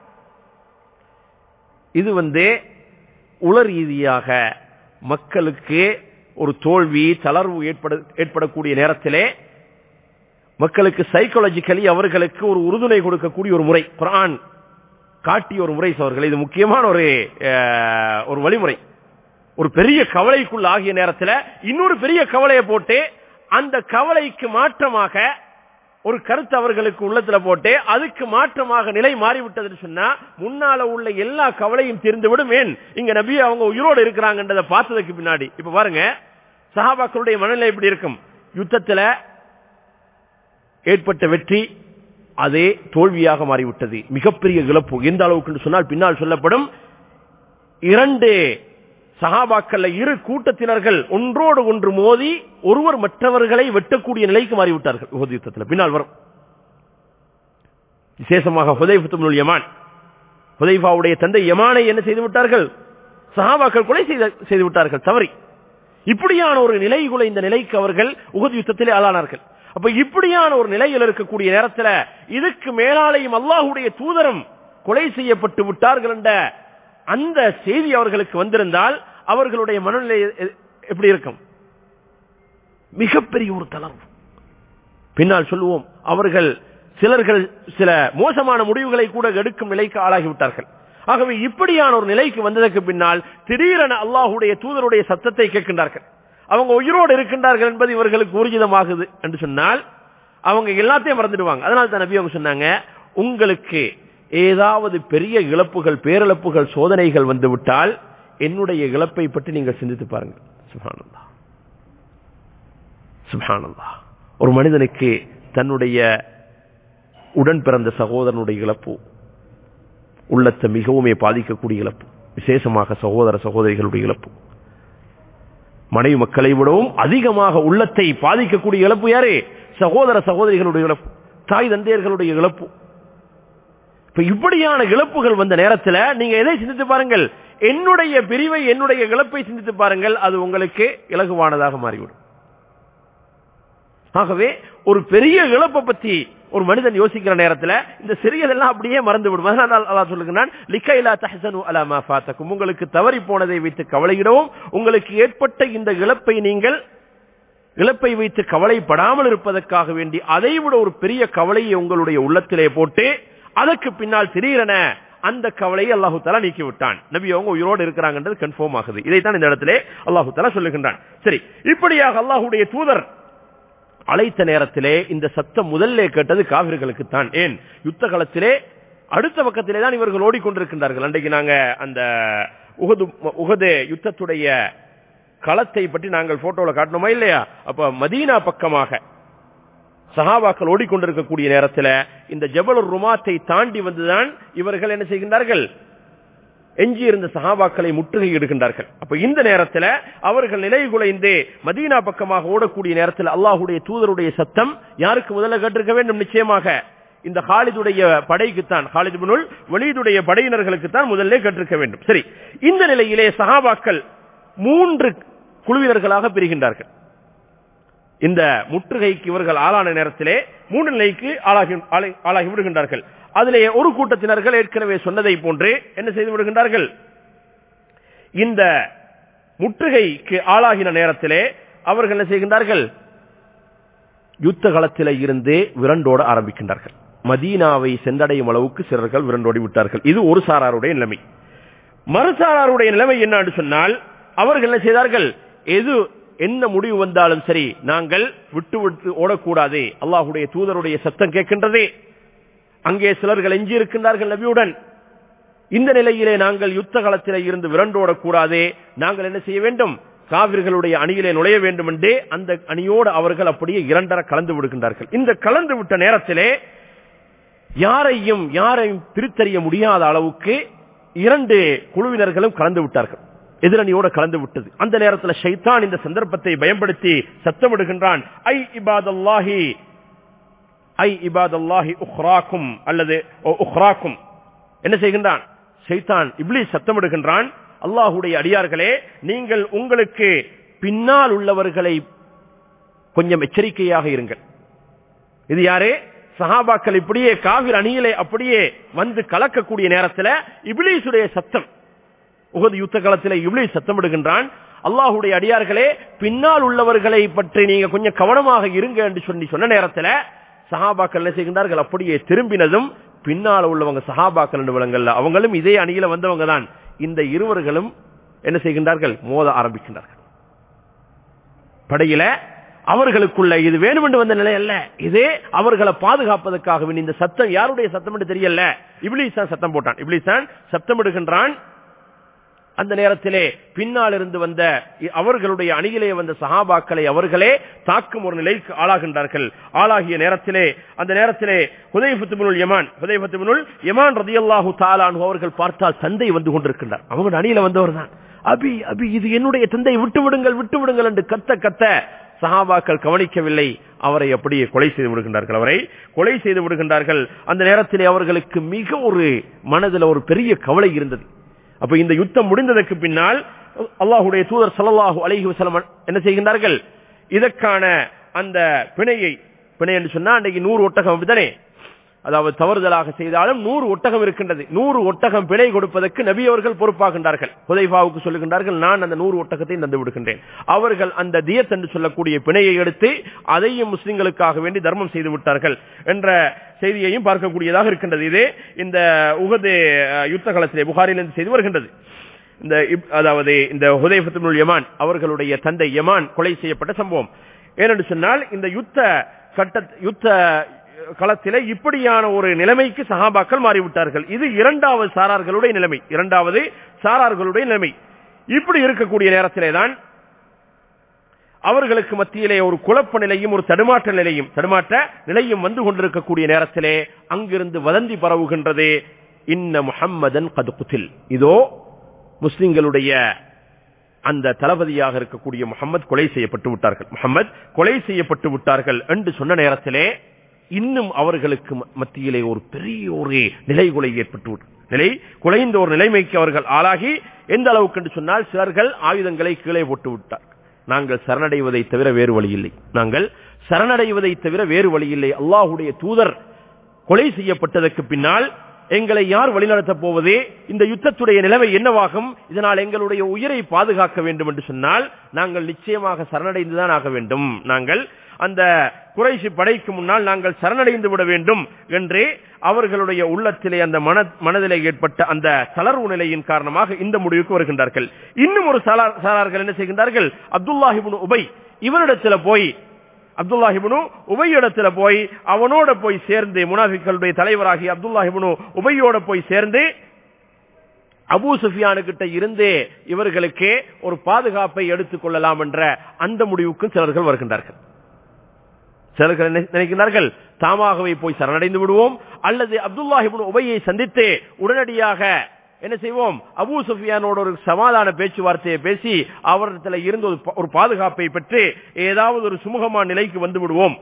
இது வந்து உள ரீதியாக மக்களுக்கு ஒரு தோல்வி தளர்வு ஏற்பட ஏற்படக்கூடிய நேரத்திலே மக்களுக்கு சைக்காலஜிக்கலி அவர்களுக்கு ஒரு உறுதுணை கொடுக்கக்கூடிய ஒரு முறை குரான் காட்டிய ஒரு முறை அவர்கள் இது முக்கியமான ஒரு அஹ், ஒரு வழிமுறை ஒரு பெரிய கவலைக்குள் ஆகிய நேரத்தில் இன்னொரு பெரிய கவலையை போட்டு அந்த கவலைக்கு மாற்றமாக ஒரு கருத்து அவர்களுக்கு உள்ளத்துல போட்டு அதுக்கு மாற்றமாக நிலை மாறிவிட்டதுன்னு சொன்னா முன்னால உள்ள எல்லா கவலையும் தீர்ந்துவிடும் ஏன் இங்க நபி அவங்க உயிரோடு இருக்கிறாங்கன்றதை பார்த்ததுக்கு பின்னாடி இப்ப பாருங்க சஹாபாக்களுடைய மனநிலை எப்படி இருக்கும் யுத்தத்துல ஏற்பட்ட வெற்றி அதே தோல்வியாக மாறிவிட்டது மிகப்பெரிய இழப்பு எந்த அளவுக்கு சொன்னால் பின்னால் சொல்லப்படும் இரண்டு சகாபாக்கள்ல இரு கூட்டத்தினர்கள் ஒன்றோடு ஒன்று மோதி ஒருவர் மற்றவர்களை வெட்டக்கூடிய நிலைக்கு மாறிவிட்டார்கள் உஹது யுத்தத்தில் பின்னால் வரும் விசேஷமாக ஹுதைஃபத்துல் யமான் ஹுதைஃபாவுடைய தந்தை யமானை என்ன செய்து விட்டார்கள் சஹாபாக்கள் கொலை செய்து விட்டார்கள் தவறி இப்படியான ஒரு நிலை இந்த நிலைக்கு அவர்கள் உகது யுத்தத்திலே ஆளானார்கள் அப்ப இப்படியான ஒரு நிலையில் இருக்கக்கூடிய நேரத்தில் இதுக்கு மேலாலையும் அல்லாஹுடைய தூதரம் கொலை செய்யப்பட்டு விட்டார்கள் என்ற அந்த செய்தி அவர்களுக்கு வந்திருந்தால் அவர்களுடைய மனநிலை எப்படி இருக்கும் மிகப்பெரிய ஒரு தளர்வு பின்னால் சொல்லுவோம் அவர்கள் சிலர்கள் சில மோசமான முடிவுகளை கூட எடுக்கும் நிலைக்கு ஆளாகிவிட்டார்கள் ஆகவே இப்படியான ஒரு நிலைக்கு வந்ததற்கு பின்னால் திடீரென அல்லாஹுடைய தூதருடைய சத்தத்தை கேட்கின்றார்கள் அவங்க உயிரோடு இருக்கின்றார்கள் என்பது இவர்களுக்கு ஊர்ஜிதமாகுது என்று சொன்னால் அவங்க எல்லாத்தையும் மறந்துடுவாங்க அதனால தான் நபி அவங்க சொன்னாங்க உங்களுக்கு ஏதாவது பெரிய இழப்புகள் பேரிழப்புகள் சோதனைகள் வந்துவிட்டால் என்னுடைய இழப்பை பற்றி நீங்கள் சிந்தித்து பாருங்கள் சுபானந்தா சுபானந்தா ஒரு மனிதனுக்கு தன்னுடைய உடன் பிறந்த சகோதரனுடைய இழப்பு உள்ளத்தை மிகவுமே பாதிக்கக்கூடிய இழப்பு விசேஷமாக சகோதர சகோதரிகளுடைய இழப்பு மனைவி மக்களை விடவும் அதிகமாக உள்ளத்தை பாதிக்கக்கூடிய இழப்பு யாரு சகோதர சகோதரிகளுடைய இழப்பு தாய் தந்தையர்களுடைய இழப்பு இப்ப இப்படியான இழப்புகள் வந்த நேரத்தில் நீங்க எதை சிந்தித்து பாருங்கள் என்னுடைய பிரிவை என்னுடைய இழப்பை சிந்தித்து பாருங்கள் அது உங்களுக்கு இலகுவானதாக மாறிவிடும் ஆகவே ஒரு பெரிய இழப்பை பத்தி ஒரு மனிதன் யோசிக்கிற நேரத்தில் இந்த சிறியதெல்லாம் அப்படியே மறந்து விடும் அதனால் அல்லா சொல்லுகிறான் லிக்கைலா தஹசனு அலாமா ஃபாத்தக்கும் உங்களுக்கு தவறி போனதை வைத்து கவலையிடவும் உங்களுக்கு ஏற்பட்ட இந்த இழப்பை நீங்கள் இழப்பை வைத்து கவலைப்படாமல் இருப்பதற்காக வேண்டி அதை விட ஒரு பெரிய கவலையை உங்களுடைய உள்ளத்திலே போட்டு அதற்கு பின்னால் திடீரென அந்த கவலையை அல்லாஹு தலா நீக்கி விட்டான் நபி அவங்க உயிரோடு இருக்கிறாங்கன்றது கன்ஃபார்ம் ஆகுது இதைத்தான் இந்த இடத்திலே அல்லாஹு தலா சொல்லுகின்றான் சரி இப்படியாக அல்லாஹுடைய தூதர் அழைத்த நேரத்திலே இந்த சத்தம் முதல்ல கேட்டது காவிர்களுக்கு தான் ஏன் யுத்த காலத்திலே அடுத்த பக்கத்திலே தான் இவர்கள் ஓடிக்கொண்டிருக்கின்றார்கள் அன்றைக்கு நாங்க அந்த உகது உகது யுத்தத்துடைய களத்தை பற்றி நாங்கள் போட்டோல காட்டணுமா இல்லையா அப்ப மதீனா பக்கமாக சஹாபாக்கள் ஓடிக்கொண்டிருக்கக்கூடிய நேரத்தில் இந்த ஜபலுர் ருமாத்தை தாண்டி வந்துதான் இவர்கள் என்ன செய்கின்றார்கள் எஞ்சி இருந்த சகாபாக்களை முற்றுகையிடுகின்றார்கள் அப்ப இந்த நேரத்தில் அவர்கள் நிலை குலைந்து மதீனா பக்கமாக ஓடக்கூடிய நேரத்தில் அல்லாஹுடைய தூதருடைய சத்தம் யாருக்கு முதல்ல கேட்டிருக்க வேண்டும் நிச்சயமாக இந்த ஹாலிதுடைய படைக்குத்தான் ஹாலிது பினுல் வலீதுடைய படையினர்களுக்கு தான் முதல்ல கேட்டிருக்க வேண்டும் சரி இந்த நிலையிலே சகாபாக்கள் மூன்று குழுவினர்களாக பிரிகின்றார்கள் இந்த முற்றுகைக்கு இவர்கள் ஆளான நேரத்திலே மூன்று நிலைக்கு ஆளாகி ஆளாகி விடுகின்றார்கள் அதிலே ஒரு கூட்டத்தினர்கள் ஏற்கனவே சொன்னதை போன்று என்ன செய்து விடுகின்றார்கள் இந்த முற்றுகைக்கு ஆளாகின நேரத்திலே அவர்கள் என்ன செய்கின்றார்கள் யுத்த களத்தில இருந்து விரண்டோட ஆரம்பிக்கின்றார்கள் மதீனாவை சென்றடையும் அளவுக்கு சிலர்கள் விரண்டோடி விட்டார்கள் இது ஒரு சாராருடைய நிலைமை மறுசாராருடைய நிலைமை என்னன்னு சொன்னால் அவர்கள் என்ன செய்தார்கள் எது என்ன முடிவு வந்தாலும் சரி நாங்கள் விட்டு விட்டு ஓடக்கூடாது அல்லாஹுடைய தூதருடைய சத்தம் கேட்கின்றதே அங்கே சிலர்கள் எஞ்சி இருக்கின்றார்கள் நபியுடன் இந்த நிலையிலே நாங்கள் யுத்த களத்திலே இருந்து விரண்டோடக்கூடாதே நாங்கள் என்ன செய்ய வேண்டும் காவிர்களுடைய அணியிலே நுழைய வேண்டும் என்றே அந்த அணியோடு அவர்கள் அப்படியே இரண்டர கலந்து விடுகின்றார்கள் இந்த கலந்து விட்ட நேரத்திலே யாரையும் யாரையும் பிரித்தறிய முடியாத அளவுக்கு இரண்டு குழுவினர்களும் கலந்து விட்டார்கள் எதிரணியோட கலந்து விட்டது அந்த நேரத்தில் ஷைத்தான் இந்த சந்தர்ப்பத்தை பயன்படுத்தி சத்தமிடுகின்றான் ஐ இபாதல்லாஹி ஐ இபாதல்லாஹி உஹ்ராக்கும் அல்லது உஹ்ராக்கும் என்ன செய்கின்றான் ஷைத்தான் இப்ளி சத்தமிடுகின்றான் அல்லாஹுடைய அடியார்களே நீங்கள் உங்களுக்கு பின்னால் உள்ளவர்களை கொஞ்சம் எச்சரிக்கையாக இருங்கள் இது யாரு சஹாபாக்கள் இப்படியே காவிர் அணியிலே அப்படியே வந்து கலக்கக்கூடிய நேரத்தில் இபிலீசுடைய சத்தம் உகது யுத்த காலத்தில் இவ்வளவு சத்தமிடுகின்றான் அல்லாஹுடைய அடியார்களே பின்னால் உள்ளவர்களை பற்றி நீங்க கொஞ்சம் கவனமாக இருங்க என்று சொல்லி சொன்ன நேரத்தில் சஹாபாக்கள் என்ன செய்கின்றார்கள் அப்படியே திரும்பினதும் பின்னால உள்ளவங்க சஹாபாக்கள் என்று விளங்கல்ல அவங்களும் இதே அணியில வந்தவங்க தான் இந்த இருவர்களும் என்ன செய்கின்றார்கள் மோத ஆரம்பிக்கின்றார்கள் படையில அவர்களுக்குள்ள இது வேணுமென்று வந்த நிலை அல்ல இதே அவர்களை பாதுகாப்பதற்காக வேண்டி இந்த சத்தம் யாருடைய சத்தம் என்று தெரியல இப்ளீசான் சத்தம் போட்டான் இப்ளீசான் சத்தமிடுகின்றான் அந்த நேரத்திலே பின்னால் இருந்து வந்த அவர்களுடைய அணியிலே வந்த சஹாபாக்களை அவர்களே தாக்கும் ஒரு நிலைக்கு ஆளாகின்றார்கள் ஆளாகிய நேரத்திலே அந்த நேரத்திலே ஹுதைஃபத்துபுனுல் யமான் ஹுதைஃபத்துபுனுல் யமான் ரதியல்லாஹு தாலான் அவர்கள் பார்த்தால் தந்தை வந்து கொண்டிருக்கின்றார் அவங்க அணியில வந்தவர் தான் அபி அபி இது என்னுடைய தந்தை விட்டு விடுங்கள் விட்டு விடுங்கள் என்று கத்த கத்த சஹாபாக்கள் கவனிக்கவில்லை அவரை அப்படியே கொலை செய்து விடுகின்றார்கள் அவரை கொலை செய்து விடுகின்றார்கள் அந்த நேரத்திலே அவர்களுக்கு மிக ஒரு மனதில் ஒரு பெரிய கவலை இருந்தது அப்ப இந்த யுத்தம் முடிந்ததற்கு பின்னால் அல்லாஹுடைய தூதர் சல்லாஹூ அலஹி வசலம் என்ன செய்கின்றார்கள் இதற்கான அந்த பிணையை பிணை என்று சொன்னா அன்றைக்கு நூறு ஒட்டகம் அப்படித்தானே அதாவது தவறுதலாக செய்தாலும் நூறு ஒட்டகம் இருக்கின்றது நூறு ஒட்டகம் பிழை கொடுப்பதற்கு நபி அவர்கள் பொறுப்பாகின்றார்கள் ஹுதைஃபாவுக்கு சொல்லுகின்றார்கள் நான் அந்த நூறு ஒட்டகத்தை தந்து விடுகின்றேன் அவர்கள் அந்த தியத் என்று சொல்லக்கூடிய பிணையை எடுத்து அதையும் முஸ்லிம்களுக்காக வேண்டி தர்மம் செய்து விட்டார்கள் என்ற செய்தியையும் பார்க்கக்கூடியதாக இருக்கின்றது இது இந்த உகது யுத்த காலத்திலே புகாரிலிருந்து செய்து வருகின்றது இந்த அதாவது இந்த ஹுதைஃபத்துல் யமான் அவர்களுடைய தந்தை யமான் கொலை செய்யப்பட்ட சம்பவம் ஏனென்று சொன்னால் இந்த யுத்த கட்ட யுத்த களத்திலே இப்படியான ஒரு நிலைமைக்கு சகாபாக்கள் மாறிவிட்டார்கள் இது இரண்டாவது சாரார்களுடைய நிலைமை இரண்டாவது சாரார்களுடைய நிலைமை இப்படி இருக்கக்கூடிய நேரத்திலே தான் அவர்களுக்கு மத்தியிலே ஒரு குழப்ப நிலையும் ஒரு தடுமாற்ற நிலையும் தடுமாற்ற நிலையும் வந்து கொண்டிருக்கக்கூடிய நேரத்திலே அங்கிருந்து வதந்தி பரவுகின்றது இன்ன முஹம்மதன் கதுகுத்தில் இதோ முஸ்லிம்களுடைய அந்த தளபதியாக இருக்கக்கூடிய முகமது கொலை செய்யப்பட்டு விட்டார்கள் முகமது கொலை செய்யப்பட்டு விட்டார்கள் என்று சொன்ன நேரத்திலே இன்னும் அவர்களுக்கு மத்தியிலே ஒரு பெரிய ஒரு நிலைகுலை ஏற்பட்டு நிலை குலைந்த ஒரு நிலைமைக்கு அவர்கள் ஆளாகி எந்த அளவுக்கு என்று சொன்னால் சிலர்கள் ஆயுதங்களை கீழே போட்டு விட்டார் நாங்கள் சரணடைவதை தவிர வேறு வழி இல்லை நாங்கள் சரணடைவதை தவிர வேறு வழி இல்லை அல்லாஹுடைய தூதர் கொலை செய்யப்பட்டதற்கு பின்னால் எங்களை யார் வழிநடத்தப் போவது இந்த யுத்தத்துடைய நிலைமை என்னவாகும் இதனால் எங்களுடைய உயிரை பாதுகாக்க வேண்டும் என்று சொன்னால் நாங்கள் நிச்சயமாக சரணடைந்துதான் ஆக வேண்டும் நாங்கள் அந்த குறைசி படைக்கு முன்னால் நாங்கள் சரணடைந்து விட வேண்டும் என்று அவர்களுடைய உள்ளத்திலே அந்த மன மனதிலே ஏற்பட்ட அந்த தளர்வு நிலையின் காரணமாக இந்த முடிவுக்கு வருகின்றார்கள் இன்னும் ஒரு சாரார்கள் என்ன செய்கின்றார்கள் அப்துல்லாஹிபுன் உபை இவரிடத்தில் போய் அப்துல்லாஹிபுனு உபையிடத்துல போய் அவனோட போய் சேர்ந்து முனாஃபிக்களுடைய தலைவராகி அப்துல்லாஹிபுனு உபையோட போய் சேர்ந்து அபூ சுஃபியானு கிட்ட இருந்தே இவர்களுக்கு ஒரு பாதுகாப்பை எடுத்துக் கொள்ளலாம் என்ற அந்த முடிவுக்கும் சிலர்கள் வருகின்றார்கள் சிலர்கள் நினைக்கிறார்கள் தாமாகவே போய் சரணடைந்து விடுவோம் அல்லது அப்துல்லாஹிபின் உபையை சந்தித்து உடனடியாக என்ன செய்வோம் அபூ சுஃபியானோட ஒரு சமாதான பேச்சுவார்த்தையை பேசி அவரிடத்தில் இருந்து ஒரு பாதுகாப்பை பெற்று ஏதாவது ஒரு சுமூகமான நிலைக்கு வந்து விடுவோம்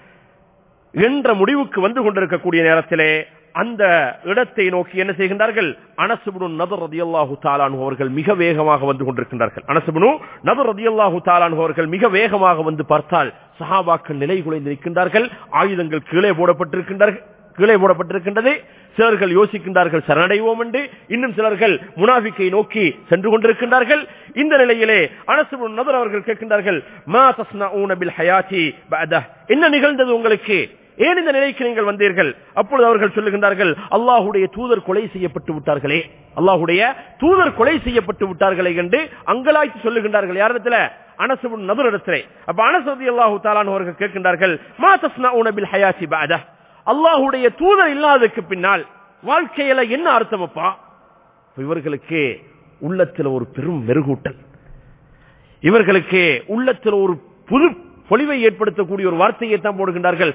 என்ற முடிவுக்கு வந்து கொண்டிருக்கக்கூடிய நேரத்திலே அந்த இடத்தை நோக்கி என்ன செய்கின்றார்கள் அனசுபுனு நபர் ரதியல்லாஹு தாலானு அவர்கள் மிக வேகமாக வந்து கொண்டிருக்கின்றார்கள் அனசுபுனு நபர் ரதியல்லாஹு தாலானு அவர்கள் மிக வேகமாக வந்து பார்த்தால் சஹாபாக்கள் நிலை குலைந்து நிற்கின்றார்கள் ஆயுதங்கள் கீழே போடப்பட்டிருக்கின்றார்கள் கீழே போடப்பட்டிருக்கின்றது சிலர்கள் யோசிக்கின்றார்கள் சரணடைவோம் என்று இன்னும் சிலர்கள் முனாஃபிக்கை நோக்கி சென்று கொண்டிருக்கின்றார்கள் இந்த நிலையிலே அனசு நபர் அவர்கள் கேட்கின்றார்கள் மா தஸ்னஊன பில் ஹயாத்தி பஅத என்ன நிகழ்ந்தது உங்களுக்கு ஏன் இந்த நிலைக்கு நீங்கள் வந்தீர்கள் அப்பொழுது அவர்கள் சொல்லுகின்றார்கள் அல்லாஹுடைய தூதர் கொலை செய்யப்பட்டு விட்டார்களே அல்லாஹுடைய தூதர் கொலை செய்யப்பட்டு விட்டார்களே என்று அங்கலாய்த்து சொல்லுகின்றார்கள் யாரிடத்துல அனசு நபர் இடத்திலே அப்ப அனசதி அல்லாஹு தாலான் அவர்கள் கேட்கின்றார்கள் மா தஸ்னஊன பில் ஹயாத்தி பஅத அல்லாஹுடைய தூதர் இல்லாததுக்கு பின்னால் வாழ்க்கையில என்ன அர்த்தம் அப்பா இவர்களுக்கு உள்ளத்தில் ஒரு பெரும் மெருகூட்டல் இவர்களுக்கு உள்ளத்தில் ஒரு புது பொலிவை ஏற்படுத்தக்கூடிய ஒரு வார்த்தையை தான் போடுகின்றார்கள்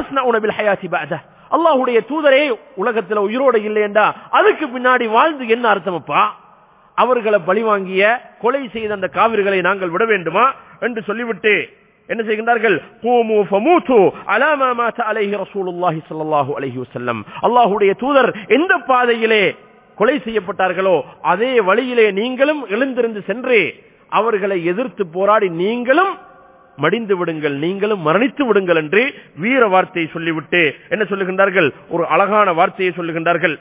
அல்லாஹுடைய தூதரே உலகத்தில் உயிரோட இல்லையண்டா அதுக்கு பின்னாடி வாழ்ந்து என்ன அர்த்தம் அப்பா அவர்களை பழிவாங்கிய கொலை செய்த அந்த காவிர்களை நாங்கள் விட வேண்டுமா என்று சொல்லிவிட்டு என்ன செய்கின்றார்கள் கூமு ஃபமூது அலாமா மாத அலைஹி ரசூலுல்லாஹி ஸல்லல்லாஹு அலைஹி வஸல்லம் அல்லாஹ்வுடைய தூதர் எந்த பாதையிலே கொலை செய்யப்பட்டார்களோ அதே வழியிலே நீங்களும் எழுந்திருந்து சென்று அவர்களை எதிர்த்து போராடி நீங்களும் மடிந்து விடுங்கள் நீங்களும் மரணித்து விடுங்கள் என்று வீர வார்த்தையை சொல்லிவிட்டு என்ன சொல்லுகின்றார்கள் ஒரு அழகான வார்த்தையை சொல்லுகின்றார்கள்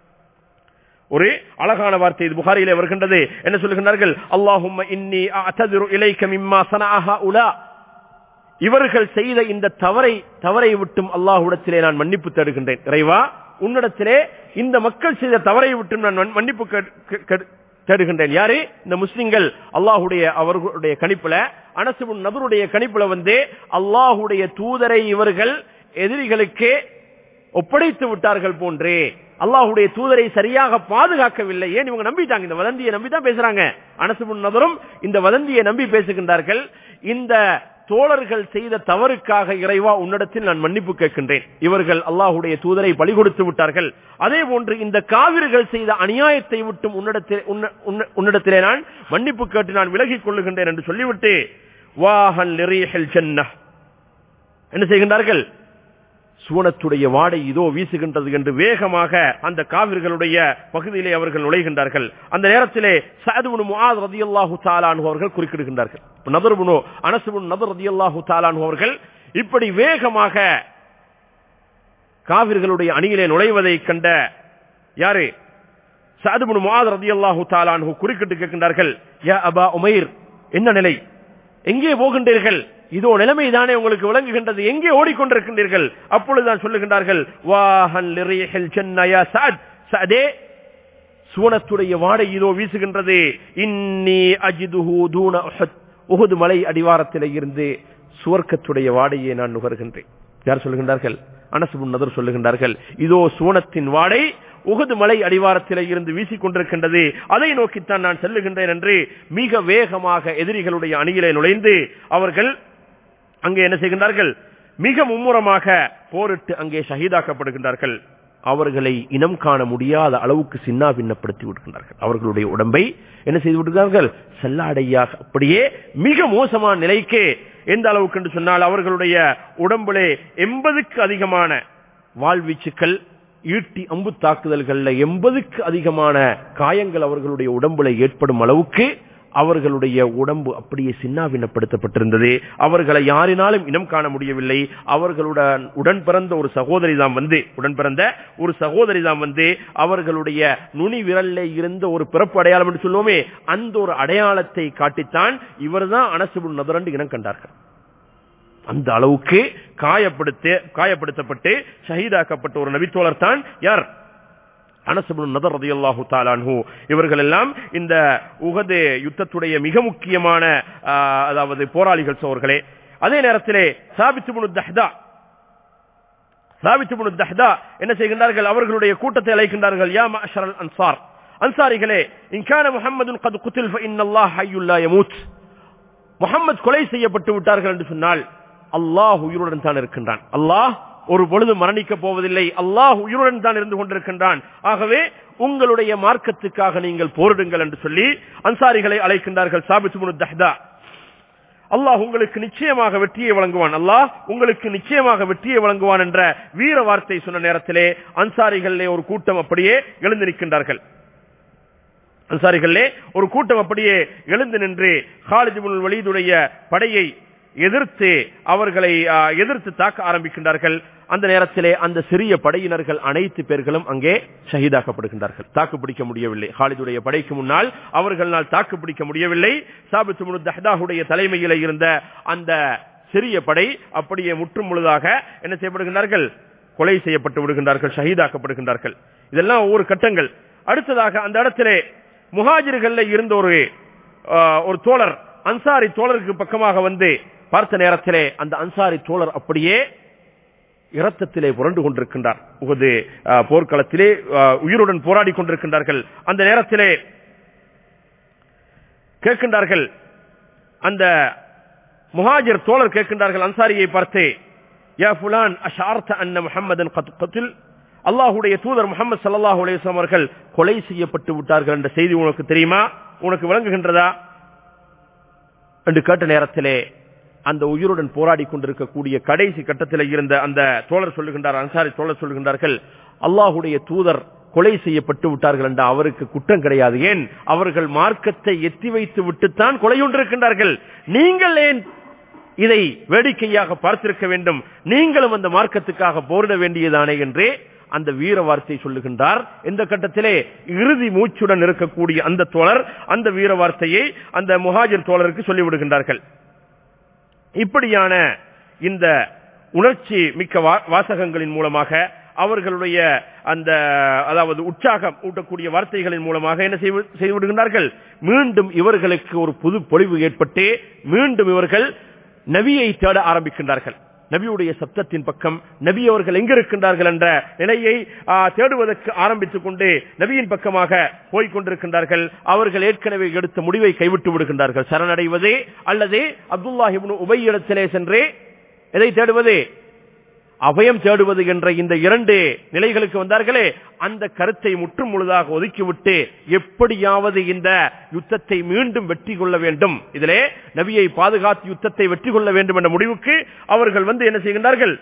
ஒரு அழகான வார்த்தை இது புகாரியிலே வருகின்றது என்ன சொல்லுகின்றார்கள் அல்லாஹும்ம இன்னி அத்ததிரு இலைக்க மிம்மா சனஅஹா உலா இவர்கள் செய்த இந்த தவறை தவறை விட்டும் அல்லாஹுடத்திலே நான் மன்னிப்பு தேடுகின்றேன் இறைவா உன்னிடத்திலே இந்த மக்கள் செய்த தவறை விட்டும் நான் மன்னிப்பு தேடுகின்றேன் யாரு இந்த முஸ்லிம்கள் அல்லாஹுடைய அவர்களுடைய கணிப்புல அனசுபுன் நபருடைய கணிப்புல வந்து அல்லாஹுடைய தூதரை இவர்கள் எதிரிகளுக்கு ஒப்படைத்து விட்டார்கள் போன்றே அல்லாஹுடைய தூதரை சரியாக பாதுகாக்கவில்லை ஏன் இவங்க நம்பிட்டாங்க இந்த வதந்தியை நம்பி தான் பேசுறாங்க அனசுபுன் நபரும் இந்த வதந்தியை நம்பி பேசுகின்றார்கள் இந்த தோழர்கள் செய்த தவறுக்காக இறைவா உன்னிடத்தில் நான் மன்னிப்பு கேட்கின்றேன் இவர்கள் அல்லாஹுடைய தூதரை பலி கொடுத்து விட்டார்கள் அதே போன்று இந்த காவிர்கள் செய்த அநியாயத்தை விட்டும் உன்னிடத்தில் உன்ன- உன்ன- உன்னிடத்திலே நான் மன்னிப்பு கேட்டு நான் விலகிக் கொள்ளுகின்றேன் என்று சொல்லிவிட்டு வாஹன் லிரீஹில் ஜன்னah என்ன செய்கின்றார்கள் சூனத்துடைய வாடை இதோ வீசுகின்றது என்று வேகமாக அந்த காவிர்களுடைய பகுதியிலே அவர்கள் நுழைகின்றார்கள் அந்த நேரத்திலே சஅதுபுன் முஆத் ரதியல்லாஹு தாலானு அவர்கள் குறுக்கிடுகின்றார்கள் நதர்புனு அனசுபுன் நதர் ரதியல்லாஹு தாலானு அவர்கள் இப்படி வேகமாக காவிர்களுடைய அணியிலே நுழைவதை கண்ட யாரு சஅதுபுன் முஆத் ரதியல்லாஹு தாலானு குறுக்கிட்டு கேட்கின்றார்கள் யா அபா உமைர் என்ன நிலை எங்கே போகின்றீர்கள் இதோ நிலைமைதானே உங்களுக்கு விளங்குகின்றது எங்கே ஓடிக்கொண்டிருக்கின்றீர்கள் அப்பொழுதுதான் சொல்லுகின்றார்கள் வாஹன் லிரீஹில் ஜன்னயா சஅத் சஅதே சூனத்துடைய வாடை இதோ வீசுகின்றது இன்னி அஜிதுஹு தூன உஹத் உஹுது மலை அடிவாரத்திலே இருந்து சுவர்க்கத்துடைய வாடையை நான் நுகர்கின்றேன் யார் சொல்லுகின்றார்கள் அனசுபுன் நதர் சொல்லுகின்றார்கள் இதோ சூனத்தின் வாடை உகது மலை அடிவாரத்திலே இருந்து வீசிக் கொண்டிருக்கின்றது அதை நோக்கித்தான் நான் செல்லுகின்றேன் என்று மிக வேகமாக எதிரிகளுடைய அணியிலே நுழைந்து அவர்கள் அங்கே என்ன செய்கின்றார்கள் மிக மும்முரமாக போரிட்டு அங்கே ஷஹீதாக்கப்படுகின்றார்கள் அவர்களை இனம் காண முடியாத அளவுக்கு சின்னா பின்னப்படுத்தி விடுகின்றார்கள் அவர்களுடைய உடம்பை என்ன செய்து விடுகிறார்கள் செல்லாடையாக அப்படியே மிக மோசமான நிலைக்கு எந்த அளவுக்கு என்று சொன்னால் அவர்களுடைய உடம்பிலே எண்பதுக்கு அதிகமான வாழ்வீச்சுக்கள் ஈட்டி அம்பு தாக்குதல்கள்ல எண்பதுக்கு அதிகமான காயங்கள் அவர்களுடைய உடம்புல ஏற்படும் அளவுக்கு அவர்களுடைய உடம்பு அப்படியே சின்னாபின்னப்படுத்தப்பட்டிருந்தது அவர்களை யாரினாலும் இனம் காண முடியவில்லை அவர்களுடன் உடன் பிறந்த ஒரு சகோதரி தான் வந்து உடன் பிறந்த ஒரு சகோதரி தான் வந்து அவர்களுடைய நுனி விரல்ல இருந்த ஒரு பிறப்பு அடையாளம் என்று சொல்லுவோமே அந்த ஒரு அடையாளத்தை காட்டித்தான் இவர்தான் அனசுபுல் நதரண்டு இனம் கண்டார்கள் அந்த அளவுக்கு காயப்படுத்த காயப்படுத்தப்பட்டு ஷஹீதாக்கப்பட்ட ஒரு நபித்தோழர் தான் யார் அனசபுல் நதர் ரதியல்லாஹு தாலான்ஹு இவர்கள் எல்லாம் இந்த உகது யுத்தத்துடைய மிக முக்கியமான ஆ, அதாவது போராளிகள் சோர்களே அதே நேரத்திலே சாபித்து முனு தஹ்தா சாபித்து முனு தஹ்தா என்ன செய்கின்றார்கள் அவர்களுடைய கூட்டத்தை அழைக்கின்றார்கள் யா மஅஷரல் அன்சார் அன்சாரிகளே இன்கான முஹம்மதுன் கது குத்தில் இன்னல்லாஹ் ஹய்யுல் லா யமூத் முகம்மது கொலை செய்யப்பட்டு விட்டார்கள் என்று சொன்னால் அல்லாஹ் உயிருடன் தான் இருக்கின்றான் அல்லாஹ் ஒரு பொழுது மரணிக்க போவதில்லை அல்லாஹ் உயிருடன் தான் இருந்து கொண்டிருக்கின்றான் ஆகவே உங்களுடைய மார்க்கத்துக்காக நீங்கள் போரிடுங்கள் என்று சொல்லி அன்சாரிகளை அழைக்கின்றார்கள் சாபித் முனு தஹ்தா அல்லாஹ் உங்களுக்கு நிச்சயமாக வெற்றியை வழங்குவான் அல்லாஹ் உங்களுக்கு நிச்சயமாக வெற்றியை வழங்குவான் என்ற வீர வார்த்தை சொன்ன நேரத்திலே அன்சாரிகளிலே ஒரு கூட்டம் அப்படியே எழுந்து நிற்கின்றார்கள் அன்சாரிகளே ஒரு கூட்டம் அப்படியே எழுந்து நின்று ஹாலித் இப்னுல் வலீதுடைய படையை எதிர்த்து அவர்களை ஆ, எதிர்த்து தாக்க ஆரம்பிக்கின்றார்கள் அந்த நேரத்திலே அந்த சிறிய படையினர்கள் அனைத்து பேர்களும் அங்கே ஷஹீதாக்கப்படுகின்றார்கள் தாக்கு பிடிக்க முடியவில்லை ஹாலிதுடைய படைக்கு முன்னால் அவர்களால் தாக்கு பிடிக்க முடியவில்லை சாபித்து முனு தஹ்தாஹுடைய தலைமையில இருந்த அந்த சிறிய படை அப்படியே முற்றும் முழுதாக என்ன செய்யப்படுகின்றார்கள் கொலை செய்யப்பட்டு விடுகின்றார்கள் ஷஹீதாக்கப்படுகின்றார்கள் இதெல்லாம் ஒவ்வொரு கட்டங்கள் அடுத்ததாக அந்த இடத்திலே முஹாஜிர்கள்ல இருந்த ஒரு ஆ, ஒரு தோழர் அன்சாரி தோழருக்கு பக்கமாக வந்து பார்த்த நேரத்திலே அந்த அன்சாரி தோழர் அப்படியே இரத்தத்திலே புரண்டு கொண்டிருக்கின்றார் உகது ஆ, போர்க்களத்திலே ஆ, உயிருடன் போராடி கொண்டிருக்கின்றார்கள் அந்த நேரத்திலே கேட்கின்றார்கள் அந்த முஹாஜிர் தோழர் கேட்கின்றார்கள் அன்சாரியை பார்த்து யா ஃபுலான் அஷார்த்த அன்ன முஹம்மதன் கத் கத்தில் அல்லாஹுடைய தூதர் முகமது ஸல்லல்லாஹு அலைஹி வஸல்லம் அவர்கள் கொலை செய்யப்பட்டு விட்டார்கள் என்ற செய்தி உனக்கு தெரியுமா உனக்கு விளங்குகின்றதா என்று கேட்ட நேரத்திலே அந்த உயிருடன் போராடி கொண்டிருக்கக்கூடிய கடைசி கட்டத்தில் இருந்த அந்த தோழர் சொல்லுகின்றார் அன்சாரி தோழர் சொல்லுகின்றார்கள் அல்லாஹுடைய தூதர் கொலை செய்யப்பட்டு விட்டார்கள் என்ற அவருக்கு குற்றம் கிடையாது ஏன் அவர்கள் மார்க்கத்தை எத்தி வைத்து விட்டுத்தான் கொலையுண்டிருக்கின்றார்கள் நீங்கள் ஏன் இதை வேடிக்கையாக பார்த்திருக்க வேண்டும் நீங்களும் அந்த மார்க்கத்துக்காக போரிட வேண்டியதானே என்றே அந்த வீர வார்த்தை சொல்லுகின்றார் இந்த கட்டத்திலே இறுதி மூச்சுடன் இருக்கக்கூடிய அந்த தோழர் அந்த வீர வார்த்தையை அந்த முஹாஜிர் தோழருக்கு சொல்லிவிடுகின்றார்கள் இப்படியான இந்த உணர்ச்சி மிக்க வா- வாசகங்களின் மூலமாக அவர்களுடைய அந்த அதாவது உற்சாகம் ஊட்டக்கூடிய வார்த்தைகளின் மூலமாக என்ன செய்து செய்து விடுகின்றார்கள் மீண்டும் இவர்களுக்கு ஒரு புது பொலிவு ஏற்பட்டு மீண்டும் இவர்கள் நபியை தேட ஆரம்பிக்கின்றார்கள் நபியுடைய சப்தத்தின் பக்கம் நபி அவர்கள் எங்க இருக்கின்றார்கள் என்ற நிலையை ஆ, தேடுவதற்கு ஆரம்பித்துக் கொண்டு நபியின் பக்கமாக போய்க் கொண்டிருக்கின்றார்கள் அவர்கள் ஏற்கனவே எடுத்த முடிவை கைவிட்டு விடுகின்றார்கள் சரணடைவது அல்லது அப்துல்லாஹிபின் உபையிடத்திலே சென்று எதை தேடுவது அபயம் தேடுவது என்ற இந்த இரண்டு நிலைகளுக்கு வந்தார்களே அந்த கருத்தை முற்றும் முழுதாக ஒதுக்கிவிட்டு எப்படியாவது இந்த யுத்தத்தை மீண்டும் வெற்றி கொள்ள வேண்டும் இதிலே நபியை பாதுகாத்து யுத்தத்தை வெற்றி கொள்ள வேண்டும் என்ற முடிவுக்கு அவர்கள் வந்து என்ன செய்கின்றார்கள்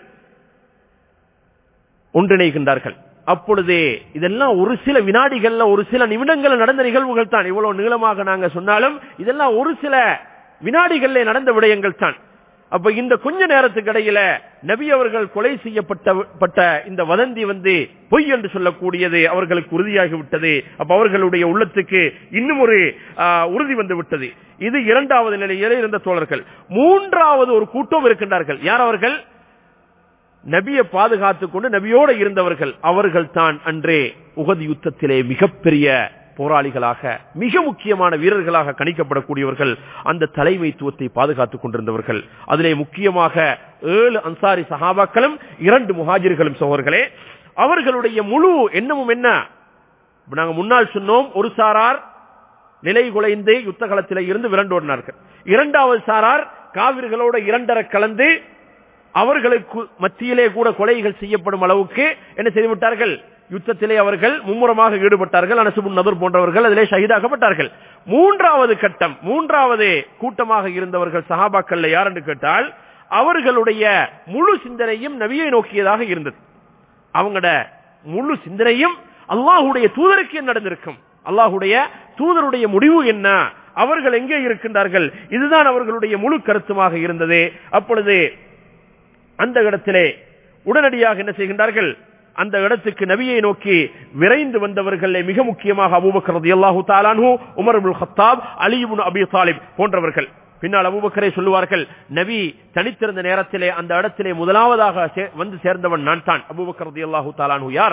ஒன்றிணைகின்றார்கள் அப்பொழுதே இதெல்லாம் ஒரு சில வினாடிகள்ல ஒரு சில நிமிடங்கள் நடந்த நிகழ்வுகள் தான் இவ்வளவு நீளமாக நாங்க சொன்னாலும் இதெல்லாம் ஒரு சில வினாடிகளிலே நடந்த விடயங்கள் தான் அப்ப இந்த கொஞ்ச நேரத்துக்கு இடையில நபி அவர்கள் கொலை செய்யப்பட்ட பட்ட இந்த வதந்தி வந்து பொய் என்று சொல்லக்கூடியது அவர்களுக்கு உறுதியாகி விட்டது அப்ப அவர்களுடைய உள்ளத்துக்கு இன்னும் ஒரு ஆ, உறுதி வந்து விட்டது இது இரண்டாவது நிலையில இருந்த தோழர்கள் மூன்றாவது ஒரு கூட்டம் இருக்கின்றார்கள் யார் அவர்கள் நபியை பாதுகாத்துக் கொண்டு நபியோடு இருந்தவர்கள் அவர்கள் தான் அன்றே உகது யுத்தத்திலே மிகப்பெரிய போராளிகளாக மிக முக்கியமான வீரர்களாக கணிக்கப்படக்கூடியவர்கள் அந்த தலைமைத்துவத்தை பாதுகாத்துக் கொண்டிருந்தவர்கள் அதிலே முக்கியமாக ஏழு அன்சாரி சஹாபாக்களும் இரண்டு முஹாஜிர்களும் சோழர்களே அவர்களுடைய முழு எண்ணமும் என்ன இப்ப நாங்க முன்னால் சொன்னோம் ஒரு சாரார் நிலை குலைந்து யுத்த களத்திலே இருந்து விரண்டோடினார்கள் இரண்டாவது சாரார் காவிர்களோட இரண்டர கலந்து அவர்களுக்கு மத்தியிலே கூட கொலைகள் செய்யப்படும் அளவுக்கு என்ன செய்துவிட்டார்கள் யுத்தத்திலே அவர்கள் மும்முரமாக ஈடுபட்டார்கள் அனசுபுன் நபர் போன்றவர்கள் அதிலே ஷஹீதாக்கப்பட்டார்கள் மூன்றாவது கட்டம் மூன்றாவது கூட்டமாக இருந்தவர்கள் சஹாபாக்கள்ல யார் என்று கேட்டால் அவர்களுடைய முழு சிந்தனையும் நபியை நோக்கியதாக இருந்தது அவங்களோட முழு சிந்தனையும் அல்லாஹுடைய தூதருக்கு என்ன நடந்திருக்கும் அல்லாஹுடைய தூதருடைய முடிவு என்ன அவர்கள் எங்கே இருக்கின்றார்கள் இதுதான் அவர்களுடைய முழு கருத்துமாக இருந்தது அப்பொழுது அந்த இடத்திலே உடனடியாக என்ன செய்கின்றார்கள் அந்த இடத்துக்கு நபியை நோக்கி விரைந்து வந்தவர்களே மிக முக்கியமாக அபூபக்கர் ரலியல்லாஹு தாலான்ஹு உமர் இப்னு கத்தாப் அலி இப்னு அபி தாலிப் போன்றவர்கள் பின்னால் அபூபக்கரை சொல்லுவார்கள் நபி தனித்திருந்த நேரத்திலே அந்த இடத்திலே முதலாவதாக சே- வந்து சேர்ந்தவன் நான் தான் அபூபக்கர் ரலியல்லாஹு தாலான்ஹு யார்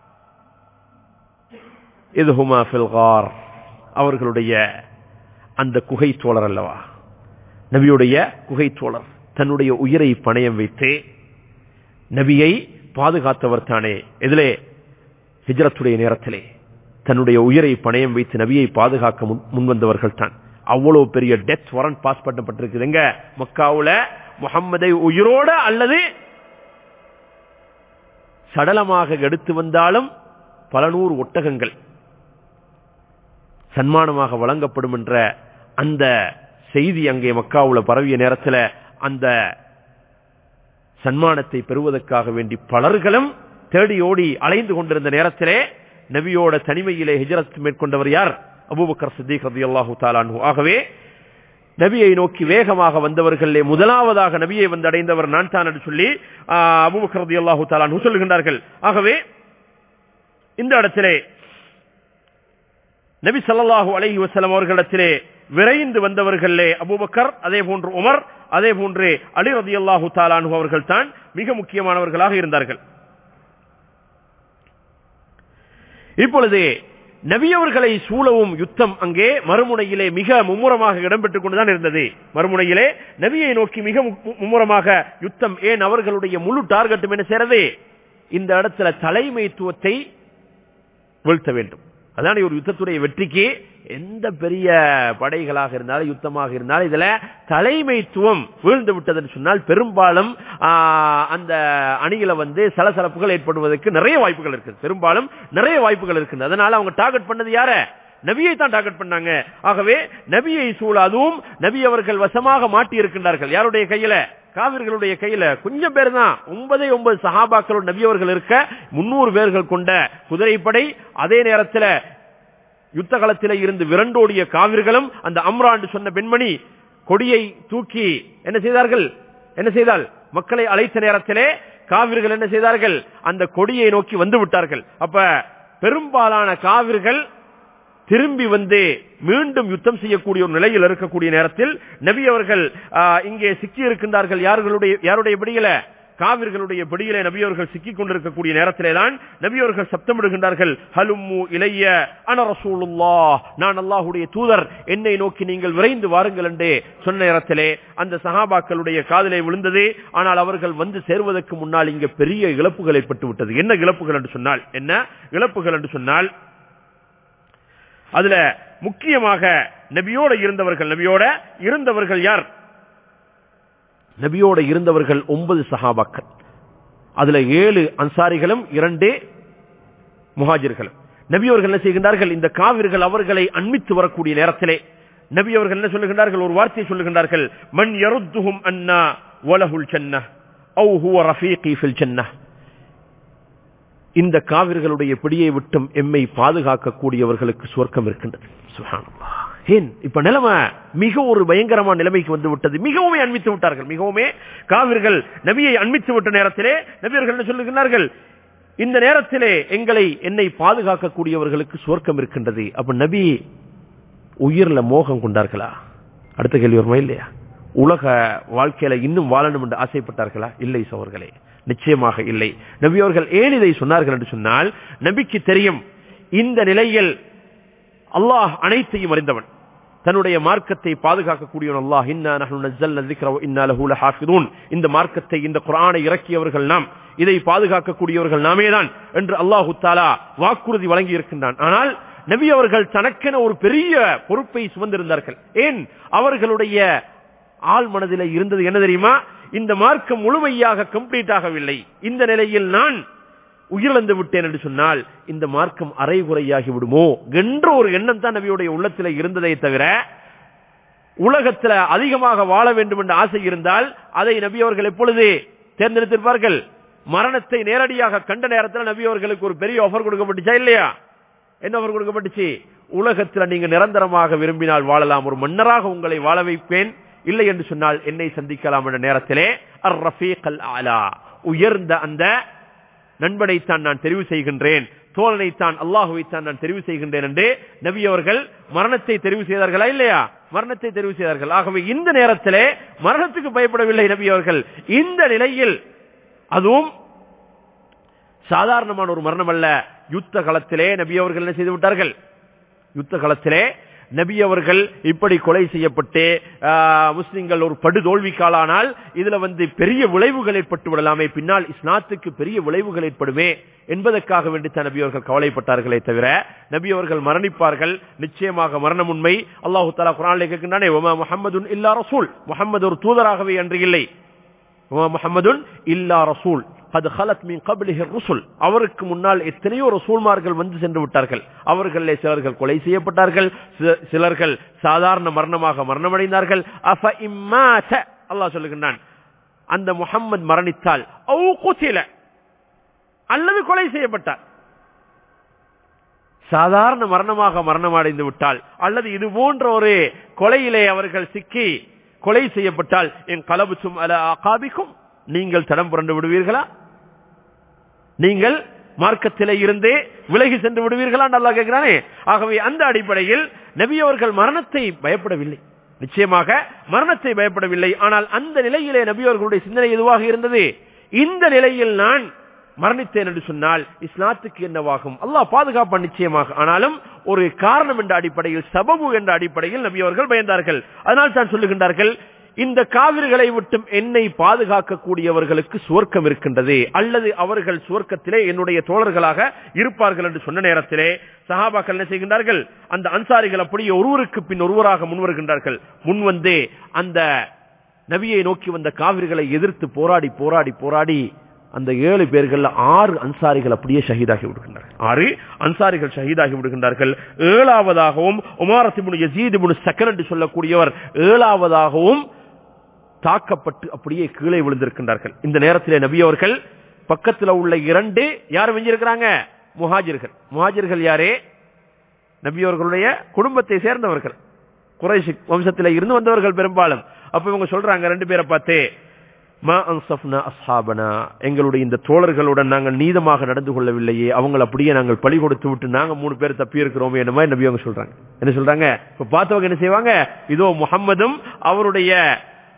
இதுஹுமா ஃபில் கார் அவர்களுடைய அந்த குகை தோழர் அல்லவா நபியுடைய குகை தோழர் தன்னுடைய உயிரை பணயம் வைத்து நபியை பாதுகாத்தவர் தானே எதிலே ஹிஜ்ரத்துடைய நேரத்திலே தன்னுடைய உயிரை பணயம் வைத்து நபியை பாதுகாக்க முன்- முன்வந்தவர்கள் தான் அவ்வளவு பெரிய டெத் வாரண்ட் பாஸ் பண்ணப்பட்டிருக்குதுங்க மக்காவுல முகம்மதை உயிரோட அல்லது சடலமாக எடுத்து வந்தாலும் பல நூறு ஒட்டகங்கள் சன்மானமாக வழங்கப்படும் என்ற அந்த செய்தி அங்கே மக்காவுல பரவிய நேரத்தில் அந்த சன்மானத்தை பெறுவதற்காக வேண்டி பலர்களும் தேடி ஓடி அலைந்து கொண்டிருந்த நேரத்திலே நபியோட தனிமையிலே ஹிஜரத் மேற்கொண்டவர் யார் அபூபக்கர் சித்திக் ரலியல்லாஹு தாலான்ஹு ஆகவே நபியை நோக்கி வேகமாக வந்தவர்களே முதலாவதாக நபியை வந்து அடைந்தவர் நான் தான் என்று சொல்லி ஆ, அபூபக்கர் ரலியல்லாஹு தாலான்ஹு சொல்லுகின்றார்கள் ஆகவே இந்த இடத்திலே நபி ஸல்லல்லாஹு அலைஹி வஸல்லம் அவர்களிடத்திலே விரைந்து வந்தவர்களே அபூபக்கர் அதே போன்று உமர் அதே போன்று அலி ரதியல்லாஹு தாலானு அவர்கள் தான் மிக முக்கியமானவர்களாக இருந்தார்கள் இப்பொழுது நபி அவர்களை சூழவும் யுத்தம் அங்கே மறுமுனையிலே மிக மும்முரமாக இடம்பெற்றுக் கொண்டுதான் இருந்தது மறுமுனையிலே நபியை நோக்கி மிக மு- மும்முரமாக யுத்தம் ஏன் அவர்களுடைய முழு டார்கெட்டும் என்ன செய்யறது இந்த இடத்துல தலைமைத்துவத்தை வீழ்த்த வேண்டும் அதான் ஒரு யுத்தத்துடைய வெற்றிக்கு எந்த பெரிய படைகளாக இருந்தாலும் யுத்தமாக இருந்தாலும் இதுல தலைமைத்துவம் வீழ்ந்து விட்டதுன்னு சொன்னால் பெரும்பாலும் ஆஹ், அந்த அணியில வந்து சலசலப்புகள் ஏற்படுவதற்கு நிறைய வாய்ப்புகள் இருக்குது பெரும்பாலும் நிறைய வாய்ப்புகள் இருக்குது அதனால அவங்க டார்கெட் பண்ணது யார நபியை தான் டார்கெட் பண்ணாங்க ஆகவே நபியை சூழ அதுவும் நபி அவர்கள் வசமாக மாட்டி இருக்கின்றார்கள் யாருடைய கையில காவிர்களுடைய கையில கொஞ்சம் பேர் தான் ஒன்பதே ஒன்பது சஹாபாக்களோட நபி அவர்கள் இருக்க முன்னூறு பேர்கள் கொண்ட குதிரைப்படை அதே நேரத்தில் யுத்த களத்திலே இருந்து விரண்டோடிய காவிர்களும் அந்த அம்ராண்டு சொன்ன பெண்மணி கொடியை தூக்கி என்ன செய்தார்கள் என்ன செய்தால் மக்களை அழைத்த நேரத்திலே காவிர்கள் என்ன செய்தார்கள் அந்த கொடியை நோக்கி வந்து விட்டார்கள் அப்ப பெரும்பாலான காவிர்கள் திரும்பி வந்து மீண்டும் யுத்தம் செய்யக்கூடிய ஒரு நிலையில் இருக்கக்கூடிய நேரத்தில் நபி அவர்கள் ஆ, இங்கே சிக்கி இருக்கின்றார்கள் யார்களுடைய யாருடைய பிடியில காவிர்களுடைய பிடியிலே நபியவர்கள் சிக்கிக் கொண்டிருக்கக்கூடிய நேரத்திலே தான் நபியவர்கள் சப்தமிடுகின்றார்கள் ஹலும்மு இளைய அன ரசூலுல்லா நான் அல்லாஹுடைய தூதர் என்னை நோக்கி நீங்கள் விரைந்து வாருங்கள் என்றே சொன்ன நேரத்திலே அந்த சஹாபாக்களுடைய காதிலே விழுந்தது ஆனால் அவர்கள் வந்து சேருவதற்கு முன்னால் இங்க பெரிய இழப்புகள் ஏற்பட்டு விட்டது என்ன இழப்புகள் என்று சொன்னால் என்ன இழப்புகள் என்று சொன்னால் அதுல முக்கியமாக நபியோட இருந்தவர்கள் நபியோட இருந்தவர்கள் யார் நபியோட இருந்தவர்கள் ஒன்பது சஹாபாக்கள் அதுல ஏழு அன்சாரிகளும் இரண்டு முஹாஜிர்களும் நபியவர்கள் என்ன செய்கின்றார்கள் இந்த காவிர்கள் அவர்களை அண்மித்து வரக்கூடிய நேரத்திலே நபி அவர்கள் என்ன சொல்லுகின்றார்கள் ஒரு வார்த்தையை சொல்லுகின்றார்கள் மண் யருத்துஹும் அன்னா வலஹுல் சென்ன ஔ ஹுவ ரஃபீகி ஃபில் சென்ன இந்த காவிர்களுடைய பிடியை விட்டும் எம்மை பாதுகாக்கக்கூடியவர்களுக்கு சுவர்க்கம் இருக்கின்றது சுப்ஹானல்லாஹ் ஏன் இப்ப நிலைமை மிக ஒரு பயங்கரமான நிலைமைக்கு வந்து விட்டது மிகவும் அண்மித்து விட்டார்கள் மிகவுமே காவிர்கள் நபியை அண்மித்து விட்ட நேரத்திலே நபியர்கள் என்ன சொல்லுகிறார்கள் இந்த நேரத்திலே எங்களை என்னை பாதுகாக்கக்கூடியவர்களுக்கு சுவர்க்கம் இருக்கின்றது அப்ப நபி உயிர்ல மோகம் கொண்டார்களா அடுத்த கேள்வி வருமா இல்லையா உலக வாழ்க்கையில இன்னும் வாழணும் என்று ஆசைப்பட்டார்களா இல்லை சவர்களே நிச்சயமாக இல்லை நபி அவர்கள் ஏன் இதை சொன்னார்கள் என்று சொன்னால் நபிக்கு தெரியும் இந்த நிலையில் அல்லாஹ் அனைத்தையும் அறிந்தவன் தன்னுடைய மார்க்கத்தை பாதுகாக்கக்கூடியவன் அல்லாஹ் இன்னா நஹ்னு நஸ்ஸல்னா ذِكْرَ وَإِنَّا لَهُ لَحَافِظُونَ இந்த மார்க்கத்தை இந்த குர்ஆனை இறக்கியவர்கள் நாம் இதை பாதுகாக்கக்கூடியவர்கள் நாமேதான் என்று அல்லாஹு தாலா வாக்குறுதி வழங்கி இருக்கின்றான் ஆனால் நபி அவர்கள் தனக்கென ஒரு பெரிய பொறுப்பை சுமந்திருந்தார்கள் ஏன் அவர்களுடைய ஆள் மனதில் இருந்தது என்ன தெரியுமா இந்த மார்க்கம் முழுமையாக கம்ப்ளீட் ஆகவில்லை இந்த நிலையில் நான் உயிரிழந்து விட்டேன் என்று சொன்னால் இந்த மார்க்கம் அரைகுறையாகி விடுமோ என்ற ஒரு எண்ணம் தான் நபியுடைய உள்ளத்தில் இருந்ததை தவிர உலகத்தில் அதிகமாக வாழ வேண்டும் என்ற ஆசை இருந்தால் அதை நபி அவர்கள் எப்பொழுது தேர்ந்தெடுத்திருப்பார்கள் மரணத்தை நேரடியாக கண்ட நேரத்தில் நபி அவர்களுக்கு ஒரு பெரிய ஆஃபர் கொடுக்கப்பட்டுச்சா இல்லையா என்ன ஆஃபர் கொடுக்கப்பட்டுச்சு உலகத்தில் நீங்க நிரந்தரமாக விரும்பினால் வாழலாம் ஒரு மன்னராக உங்களை வாழ வைப்பேன் இல்லை என்று சொன்னால் என்னை சந்திக்கலாம் என்ற நேரத்திலே அர் ரஃபீக் அல் ஆலா உயர்ந்த அந்த நண்பனைத்தான் நான் தெரிவு செய்கின்றேன் தோழனைத்தான் அல்லாஹுவைத்தான் நான் தெரிவு செய்கின்றேன் என்று நபி அவர்கள் மரணத்தை தெரிவு செய்தார்களா இல்லையா மரணத்தை தெரிவு செய்தார்கள் ஆகவே இந்த நேரத்திலே மரணத்துக்கு பயப்படவில்லை நபி அவர்கள் இந்த நிலையில் அதுவும் சாதாரணமான ஒரு மரணம் அல்ல யுத்த களத்திலே நபி அவர்கள் என்ன செய்து விட்டார்கள் யுத்த களத்திலே நபி அவர்கள் இப்படி கொலை செய்யப்பட்டு முஸ்லிம்கள் ஒரு படுதோல்விக்காலானால் இதுல வந்து பெரிய விளைவுகள் ஏற்பட்டு விடலாமே பின்னால் இஸ்லாத்துக்கு பெரிய விளைவுகள் ஏற்படுமே என்பதற்காக வேண்டித்தான் நபி அவர்கள் கவலைப்பட்டார்களே தவிர நபி அவர்கள் மரணிப்பார்கள் நிச்சயமாக மரணம் உண்மை அல்லாஹு தாலா குரான் கேட்கின்றானே முகமது இல்லா ரசூல் முகமது ஒரு தூதராகவே அன்று இல்லை முகமது இல்லா ரசூல் அது ஹலத் மீன் கபிலிஹர் ருசுல் அவருக்கு முன்னால் எத்தனையோ ரசூல்மார்கள் வந்து சென்று விட்டார்கள் அவர்களே சிலர்கள் கொலை செய்யப்பட்டார்கள் சிலர்கள் சாதாரண மரணமாக மரணமடைந்தார்கள் அஃப இம்மாத அல்லாஹ் சொல்லுகின்றான் அந்த முகம்மது மரணித்தால் அல்லது கொலை செய்யப்பட்டார் சாதாரண மரணமாக மரணம் அடைந்து விட்டால் அல்லது இது போன்ற ஒரு கொலையிலே அவர்கள் சிக்கி கொலை செய்யப்பட்டால் என் கலபுச்சும் அல அகாபிக்கும் நீங்கள் தடம் புரண்டு விடுவீர்களா நீங்கள் மார்க்கத்திலே இருந்தே விலகி சென்று விடுவீர்களா நல்லா கேட்கிறானே ஆகவே அந்த அடிப்படையில் நபி அவர்கள் மரணத்தை பயப்படவில்லை நிச்சயமாக மரணத்தை பயப்படவில்லை ஆனால் அந்த நிலையிலே நபி அவர்களுடைய சிந்தனை எதுவாக இருந்தது இந்த நிலையில் நான் மரணித்தேன் என்று சொன்னால் இஸ்லாத்துக்கு என்னவாகும் அல்லாஹ் பாதுகாப்பான் நிச்சயமாக ஆனாலும் ஒரு காரணம் என்ற அடிப்படையில் சபபு என்ற அடிப்படையில் நபி அவர்கள் பயந்தார்கள் அதனால் தான் சொல்லுகின்றார்கள் இந்த காவிர்களை விட்டும் என்னை பாதுகாக்கக்கூடியவர்களுக்கு சுவர்க்கம் இருக்கின்றது அல்லது அவர்கள் சுவர்க்கத்திலே என்னுடைய தோழர்களாக இருப்பார்கள் என்று சொன்ன நேரத்திலே சஹாபாக்கள் என்ன செய்கின்றார்கள் அந்த அன்சாரிகள் அப்படியே ஒருவருக்கு பின் ஒருவராக முன்வருகின்றார்கள் முன்வந்தே அந்த நபியை நோக்கி வந்த காவிர்களை எதிர்த்து போராடி போராடி போராடி அந்த ஏழு பேர்கள் ஆறு அன்சாரிகள் அப்படியே ஷஹீதாகி விடுகின்றார்கள் ஆறு அன்சாரிகள் ஷஹீதாகி விடுகின்றார்கள் ஏழாவதாகவும் உமாரத்திபுன் யசீதிபுன் சக்கர் என்று சொல்லக்கூடியவர் ஏழாவதாகவும் தாக்கப்பட்டு அப்படியே கீழே விழுந்திருக்கின்றார்கள் இந்த நேரத்திலே நபி அவர்கள் பக்கத்தில் உள்ள இரண்டு யார் வெஞ்சிருக்கிறாங்க முஹாஜிர்கள் முஹாஜிர்கள் யாரே நபி அவர்களுடைய குடும்பத்தை சேர்ந்தவர்கள் குறைசி வம்சத்தில் இருந்து வந்தவர்கள் பெரும்பாலும் அப்ப இவங்க சொல்றாங்க ரெண்டு பேரை பார்த்து மா அன்சப்னா அஸ்ஹாபனா எங்களுடைய இந்த தோழர்களுடன் நாங்கள் நீதமாக நடந்து கொள்ளவில்லையே அவங்களை அப்படியே நாங்கள் பழி கொடுத்து விட்டு நாங்க மூணு பேர் தப்பி இருக்கிறோம் என்ன மாதிரி நபி அவங்க சொல்றாங்க என்ன சொல்றாங்க இப்ப பார்த்தவங்க என்ன செய்வாங்க இதோ முகம்மதும் அவருடைய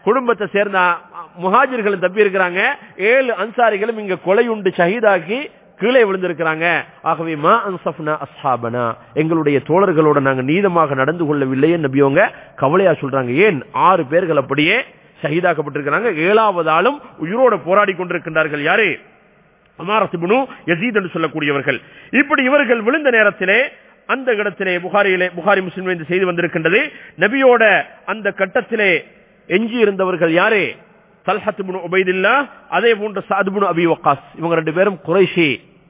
குடும்பத்தை சேர்ந்த முஹாஜிர்களும் தப்பி இருக்கிறாங்க ஏழு அன்சாரிகளும் இங்க கொலையுண்டு ஷஹீதாக்கி கீழே விழுந்திருக்கிறாங்க ஆகவே மா அன்சப்னா அஸ்ஹாபனா எங்களுடைய தோழர்களோட நாங்க நீதமாக நடந்து கொள்ளவில்லையே நபியவங்க கவலையா சொல்றாங்க ஏன் ஆறு பேர்கள் அப்படியே ஷஹீதாக்கப்பட்டிருக்கிறாங்க ஏழாவது ஆளும் உயிரோட போராடி கொண்டிருக்கின்றார்கள் யாரு அமாரசிபுனு யசீத் என்று சொல்லக்கூடியவர்கள் இப்படி இவர்கள் விழுந்த நேரத்திலே அந்த இடத்திலே புகாரியிலே புகாரி முஸ்லிம் இந்த செய்தி வந்திருக்கின்றது நபியோட அந்த கட்டத்திலே எஞ்சி இருந்தவர்கள் யாரே தல்ஹத் பின் உபைதில்லா அதே போன்ற சாத் பின் அபி வக்காஸ் இவங்க ரெண்டு பேரும் குறைஷி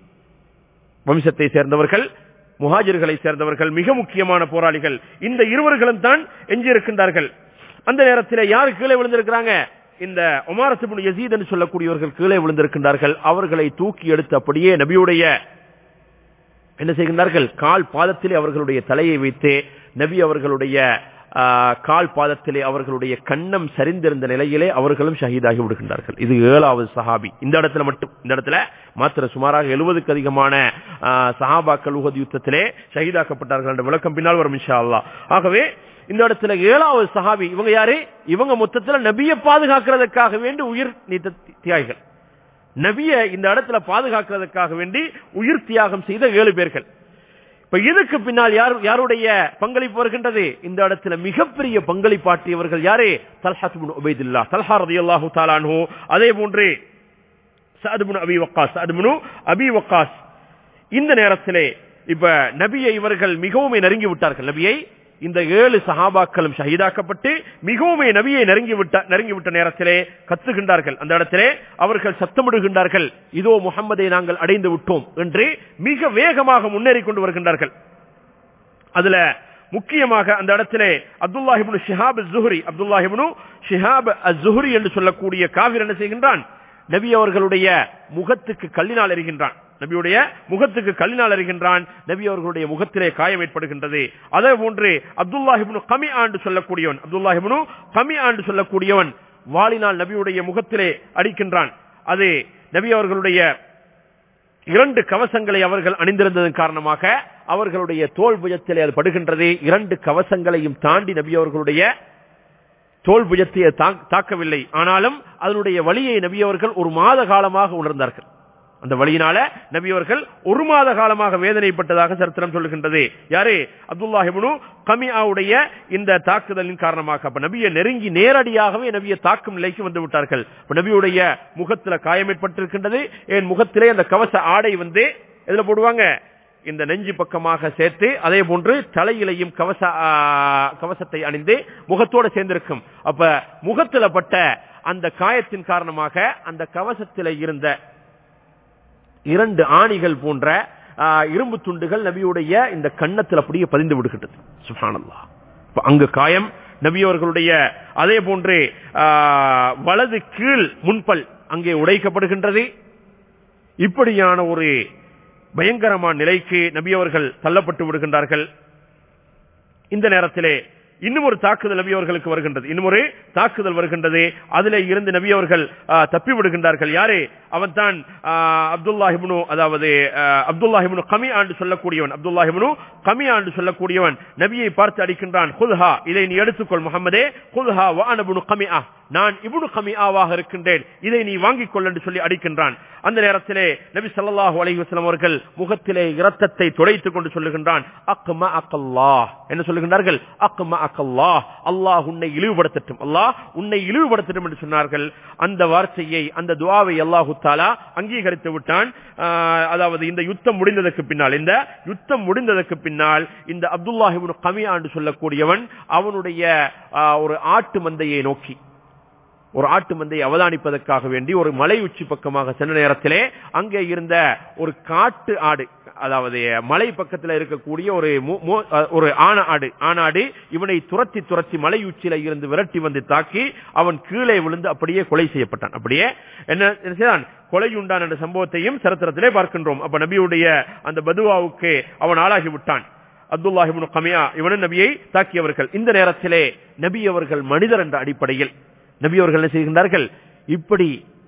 வம்சத்தை சேர்ந்தவர்கள் முஹாஜிர்களை சேர்ந்தவர்கள் மிக முக்கியமான போராளிகள் இந்த இருவர்களும் தான் எஞ்சி இருக்கின்றார்கள் அந்த நேரத்தில் யார் கீழே விழுந்திருக்கிறாங்க இந்த உமாரசுபின் யசீத் என்று சொல்லக்கூடியவர்கள் கீழே விழுந்திருக்கின்றார்கள் அவர்களை தூக்கி எடுத்து அப்படியே நபியுடைய என்ன செய்கின்றார்கள் கால் பாதத்திலே அவர்களுடைய தலையை வைத்து நபி அவர்களுடைய ஆ, கால் பாதத்திலே அவர்களுடைய கண்ணம் சரிந்திருந்த நிலையிலே அவர்களும் ஷஹீதாகி விடுகின்றார்கள் இது ஏழாவது சஹாபி இந்த இடத்துல மட்டும் இந்த இடத்துல மாத்திர சுமாராக எழுபதுக்கு அதிகமான ஆ, சஹாபாக்கள் உகது யுத்தத்திலே ஷஹீதாக்கப்பட்டார்கள் என்ற விளக்கம் பின்னால் வரும் இன்ஷா அல்லாஹ் ஆகவே இந்த இடத்துல ஏழாவது சஹாபி இவங்க யாரு இவங்க மொத்தத்துல நபியை பாதுகாக்கிறதுக்காக வேண்டி உயிர் நீத்த தியாகிகள் நபியை இந்த இடத்துல பாதுகாக்கிறதுக்காக வேண்டி உயிர் தியாகம் செய்த ஏழு பேர்கள் இப்ப இதுக்கு பின்னால் யார் யாருடைய பங்களிப்பு வருகின்றது இந்த இடத்துல மிகப்பெரிய பங்களிப்பாற்றியவர்கள் யாரே தல்ஹத் பின் உபைதுல்லா தல்ஹா ரலியல்லாஹு தஆலா அன்ஹு அதே போன்று சஅத் பின் அபி வக்காஸ் சஅத் பின் அபி வக்காஸ் இந்த நேரத்திலே இப்ப நபியை இவர்கள் மிகவும் நெருங்கி விட்டார்கள் நபியை இந்த ஏழு சஹாபாக்களும் ஷஹீதாக்கப்பட்டு மிகவும் நபியை நெருங்கி விட்ட நெருங்கி விட்ட நேரத்திலே கத்துகின்றார்கள் அந்த இடத்திலே அவர்கள் சத்தமிடுகின்றார்கள் இதோ முகம்மதை நாங்கள் அடைந்து விட்டோம் என்று மிக வேகமாக முன்னேறி கொண்டு வருகின்றார்கள் அதுல முக்கியமாக அந்த இடத்திலே அப்துல்லாஹிபுனு ஷிஹாப் ஜுஹரி அப்துல்லாஹிபுனு ஷிஹாப் ஜுஹரி என்று சொல்லக்கூடிய காவிர் என்ன செய்கின்றான் நபி அவர்களுடைய முகத்துக்கு கல்லினால் எறிகின்றான் நபியுடைய முகத்துக்கு கல்லினால் எறிகின்றான் நபி அவர்களுடைய முகத்திலே காயம் ஏற்படுகின்றது அதே போன்று அப்துல்லாஹிபுனு கமி ஆண்டு சொல்லக்கூடியவன் அப்துல்லாஹிபுனு கமி ஆண்டு சொல்லக்கூடியவன் வாளினால் நபியுடைய முகத்திலே அடிக்கின்றான் அது நபி அவர்களுடைய இரண்டு கவசங்களை அவர்கள் அணிந்திருந்ததன் காரணமாக அவர்களுடைய தோல் புஜத்திலே அது படுகின்றது இரண்டு கவசங்களையும் தாண்டி நபி அவர்களுடைய தோல் புஜத்தை தாக்- தாக்கவில்லை ஆனாலும் அதனுடைய வழியை நபி அவர்கள் ஒரு மாத காலமாக உணர்ந்தார்கள் அந்த வழியினால நபி அவர்கள் ஒரு மாத காலமாக வேதனைப்பட்டதாக சரித்திரம் சொல்லுகின்றது யாரு அப்துல்லாஹிபுனு கமியாவுடைய இந்த தாக்குதலின் காரணமாக அப்ப நபியை நெருங்கி நேரடியாகவே நபியை தாக்கும் நிலைக்கு வந்து விட்டார்கள் அப்ப நபியுடைய முகத்துல காயம் ஏற்பட்டிருக்கின்றது என் முகத்திலே அந்த கவச ஆடை வந்து எதுல போடுவாங்க இந்த நெஞ்சு பக்கமாக சேர்த்து அதே போன்று தலையிலையும் கவச ஆ, கவசத்தை அணிந்து முகத்தோட சேர்ந்திருக்கும் அப்ப முகத்துல பட்ட அந்த காயத்தின் காரணமாக அந்த கவசத்தில இருந்த இரண்டு ஆணிகள் போன்ற ஆ, இரும்பு துண்டுகள் நபியுடைய இந்த கன்னத்தில் அப்படியே பதிந்து விடுகின்றது சுபானல்லா அங்கு காயம் நபி அவர்களுடைய அதே போன்று ஆ, வலது கீழ் முன்பல் அங்கே உடைக்கப்படுகின்றது இப்படியான ஒரு பயங்கரமான நிலைக்கு நபி அவர்கள் தள்ளப்பட்டு விடுகின்றார்கள் இந்த நேரத்திலே இன்னும் ஒரு தாக்குதல் நபி அவர்களுக்கு வருகின்றது இன்னும் ஒரு தாக்குதல் வருகின்றது அதிலே இருந்து நபி அவர்கள் ஆ, தப்பி விடுகின்றார்கள் யாரு அவன் தான் அப்துல்லாஹிபுனு அதாவது ஆ, அப்துல்லாஹிபுனு கமி ஆண்டு சொல்லக்கூடியவன் அப்துல்லாஹிபுனு கமி ஆண்டு சொல்லக்கூடியவன் நபியை பார்த்து அடிக்கின்றான் குல்ஹா இதை நீ எடுத்துக்கொள் முகமதே குல்ஹா வானபுனு கமிஆ நான் இபுனு கமிஆவாக இருக்கின்றேன் இதை நீ வாங்கிக் கொள் என்று சொல்லி அடிக்கின்றான் அந்த நேரத்திலே நபி ஸல்லல்லாஹு அலைஹி வஸல்லம் அவர்கள் முகத்திலே இரத்தத்தை துடைத்துக் கொண்டு சொல்லுகின்றான் அக்மா அக்கல்லாஹ் என்ன சொல்லுகின்றார்கள் அக்மா அக்கல்லாஹ் அல்லாஹ் உன்னை இழிவுபடுத்தட்டும் அல்லாஹ் உன்னை இழிவுபடுத்தட்டும் என்று சொன்னார்கள் அந்த வார்த்தையை அந்த துஆவை அல்லாஹு தாலா அங்கீகரித்து விட்டான் ஆஹ், அதாவது இந்த யுத்தம் முடிந்ததற்கு பின்னால் இந்த யுத்தம் முடிந்ததற்கு பின்னால் இந்த அப்துல்லாஹிபுன் கமியா என்று சொல்லக்கூடியவன் அவனுடைய ஆஹ், ஒரு ஆட்டு மந்தையை நோக்கி ஒரு ஆட்டு மந்தையை அவதானிப்பதற்காக வேண்டி ஒரு மலை உச்சி பக்கமாக சென்ற நேரத்திலே அங்கே இருந்த ஒரு காட்டு ஆடு அதாவது மலை பக்கத்தில் இருக்கக்கூடிய ஒரு மு- மு- அஹ் ஒரு ஆன ஆடு ஆனாடு இவனை துரத்தி துரத்தி மலை உச்சியில இருந்து விரட்டி வந்து தாக்கி அவன் கீழே விழுந்து அப்படியே கொலை செய்யப்பட்டான் அப்படியே என்ன என்ன செய்தான் கொலையுண்டான் என்ற சம்பவத்தையும் சரித்திரத்திலே பார்க்கின்றோம் அப்ப நபியுடைய அந்த பதுவாவுக்கு அவன் ஆளாகி விட்டான் அப்துல்லாஹிபுன் கமியா இவனும் நபியை தாக்கியவர்கள் இந்த நேரத்திலே நபி அவர்கள் மனிதர் என்ற அடிப்படையில் நபி அவர்கள் என்ன செய்கின்றார்கள் இப்படி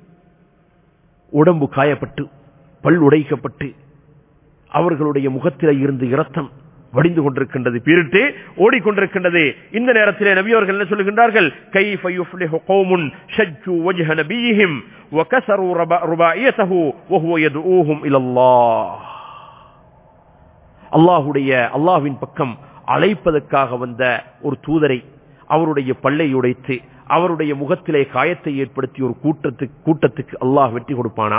உடம்பு காயப்பட்டு பல் உடைக்கப்பட்டு அவர்களுடைய முகத்தில இருந்து இரத்தம் வடிந்து கொண்டிருக்கின்றது பீரிட்டு ஓடிக்கொண்டிருக்கின்றது இந்த நேரத்திலே நபி அவர்கள் என்ன சொல்லுகின்றார்கள் கைஃப யுஃப்லிஹு கௌமுன் ஷஜ்ஜு வஜ்ஹ நபியிஹிம் வகஸரு ருபாயியதஹு வஹுவ யதுஊஹும் இலல்லாஹ் அல்லாஹ்வுடைய அல்லாஹ்வின் பக்கம் அழைப்பதற்காக வந்த ஒரு தூதரை அவருடைய பல்லை உடைத்து அவருடைய முகத்திலே காயத்தை ஏற்படுத்தி ஒரு கூட்டத்துக்கு கூட்டத்துக்கு அல்லாஹ் வெற்றி கொடுப்பானா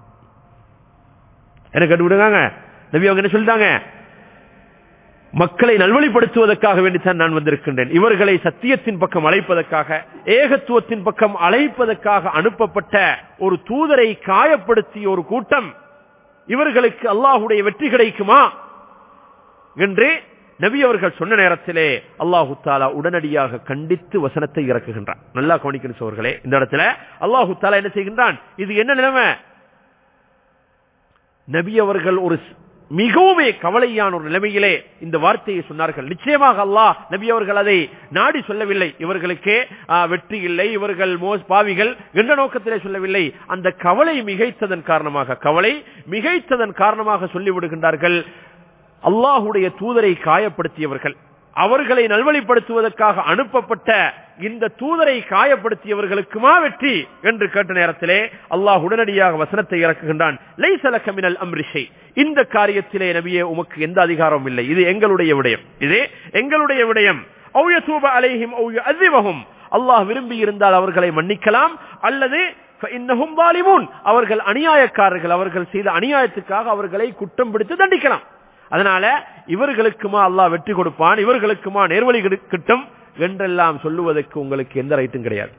என்ன கண்டுவிடுங்க நபி அவங்க என்ன சொல்லிட்டாங்க மக்களை நல்வழிப்படுத்துவதற்காக வேண்டித்தான் நான் வந்திருக்கின்றேன் இவர்களை சத்தியத்தின் பக்கம் அழைப்பதற்காக ஏகத்துவத்தின் பக்கம் அழைப்பதற்காக அனுப்பப்பட்ட ஒரு தூதரை காயப்படுத்திய ஒரு கூட்டம் இவர்களுக்கு அல்லாஹுடைய வெற்றி கிடைக்குமா என்று நபி அவர்கள் சொன்ன நேரத்திலே அல்லாஹு தாலா உடனடியாக கண்டித்து வசனத்தை இறக்குகின்றான் நல்லா கவனிக்கணும் சோர்களே இந்த இடத்துல அல்லாஹு தாலா என்ன செய்கின்றான் இது என்ன நிலைமை நபி அவர்கள் ஒரு மிகவும் கவலையான ஒரு நிலைமையிலே இந்த வார்த்தையை சொன்னார்கள் நிச்சயமாக அல்லாஹ் நபி அவர்கள் அதை நாடி சொல்லவில்லை இவர்களுக்கே வெற்றி இல்லை இவர்கள் மோஸ் பாவிகள் என்ற நோக்கத்திலே சொல்லவில்லை அந்த கவலை மிகைத்ததன் காரணமாக கவலை மிகைத்ததன் காரணமாக சொல்லிவிடுகின்றார்கள் அல்லாஹுடைய தூதரை காயப்படுத்தியவர்கள் அவர்களை நல்வழிப்படுத்துவதற்காக அனுப்பப்பட்ட இந்த தூதரை காயப்படுத்தியவர்களுக்குமா வெற்றி என்று கேட்ட நேரத்திலே அல்லாஹ் உடனடியாக வசனத்தை இறக்குகின்றான் லைசலக்கமினல் அம்ரிஷை இந்த காரியத்திலே நபியே உமக்கு எந்த அதிகாரமும் இல்லை இது எங்களுடைய விடயம் இது எங்களுடைய விடயம் ஔயசூப அலைஹிம் ஔய அதிவகும் அல்லாஹ் விரும்பி இருந்தால் அவர்களை மன்னிக்கலாம் அல்லது அவர்கள் அநியாயக்காரர்கள் அவர்கள் செய்த அநியாயத்துக்காக அவர்களை குற்றம் பிடித்து தண்டிக்கலாம் அதனால இவர்களுக்குமா அல்லாஹ் வெற்றி கொடுப்பான் இவர்களுக்குமா நேர்வழி கிட்டும் என்றெல்லாம் சொல்லுவதற்கு உங்களுக்கு எந்த ரைட்டும் கிடையாது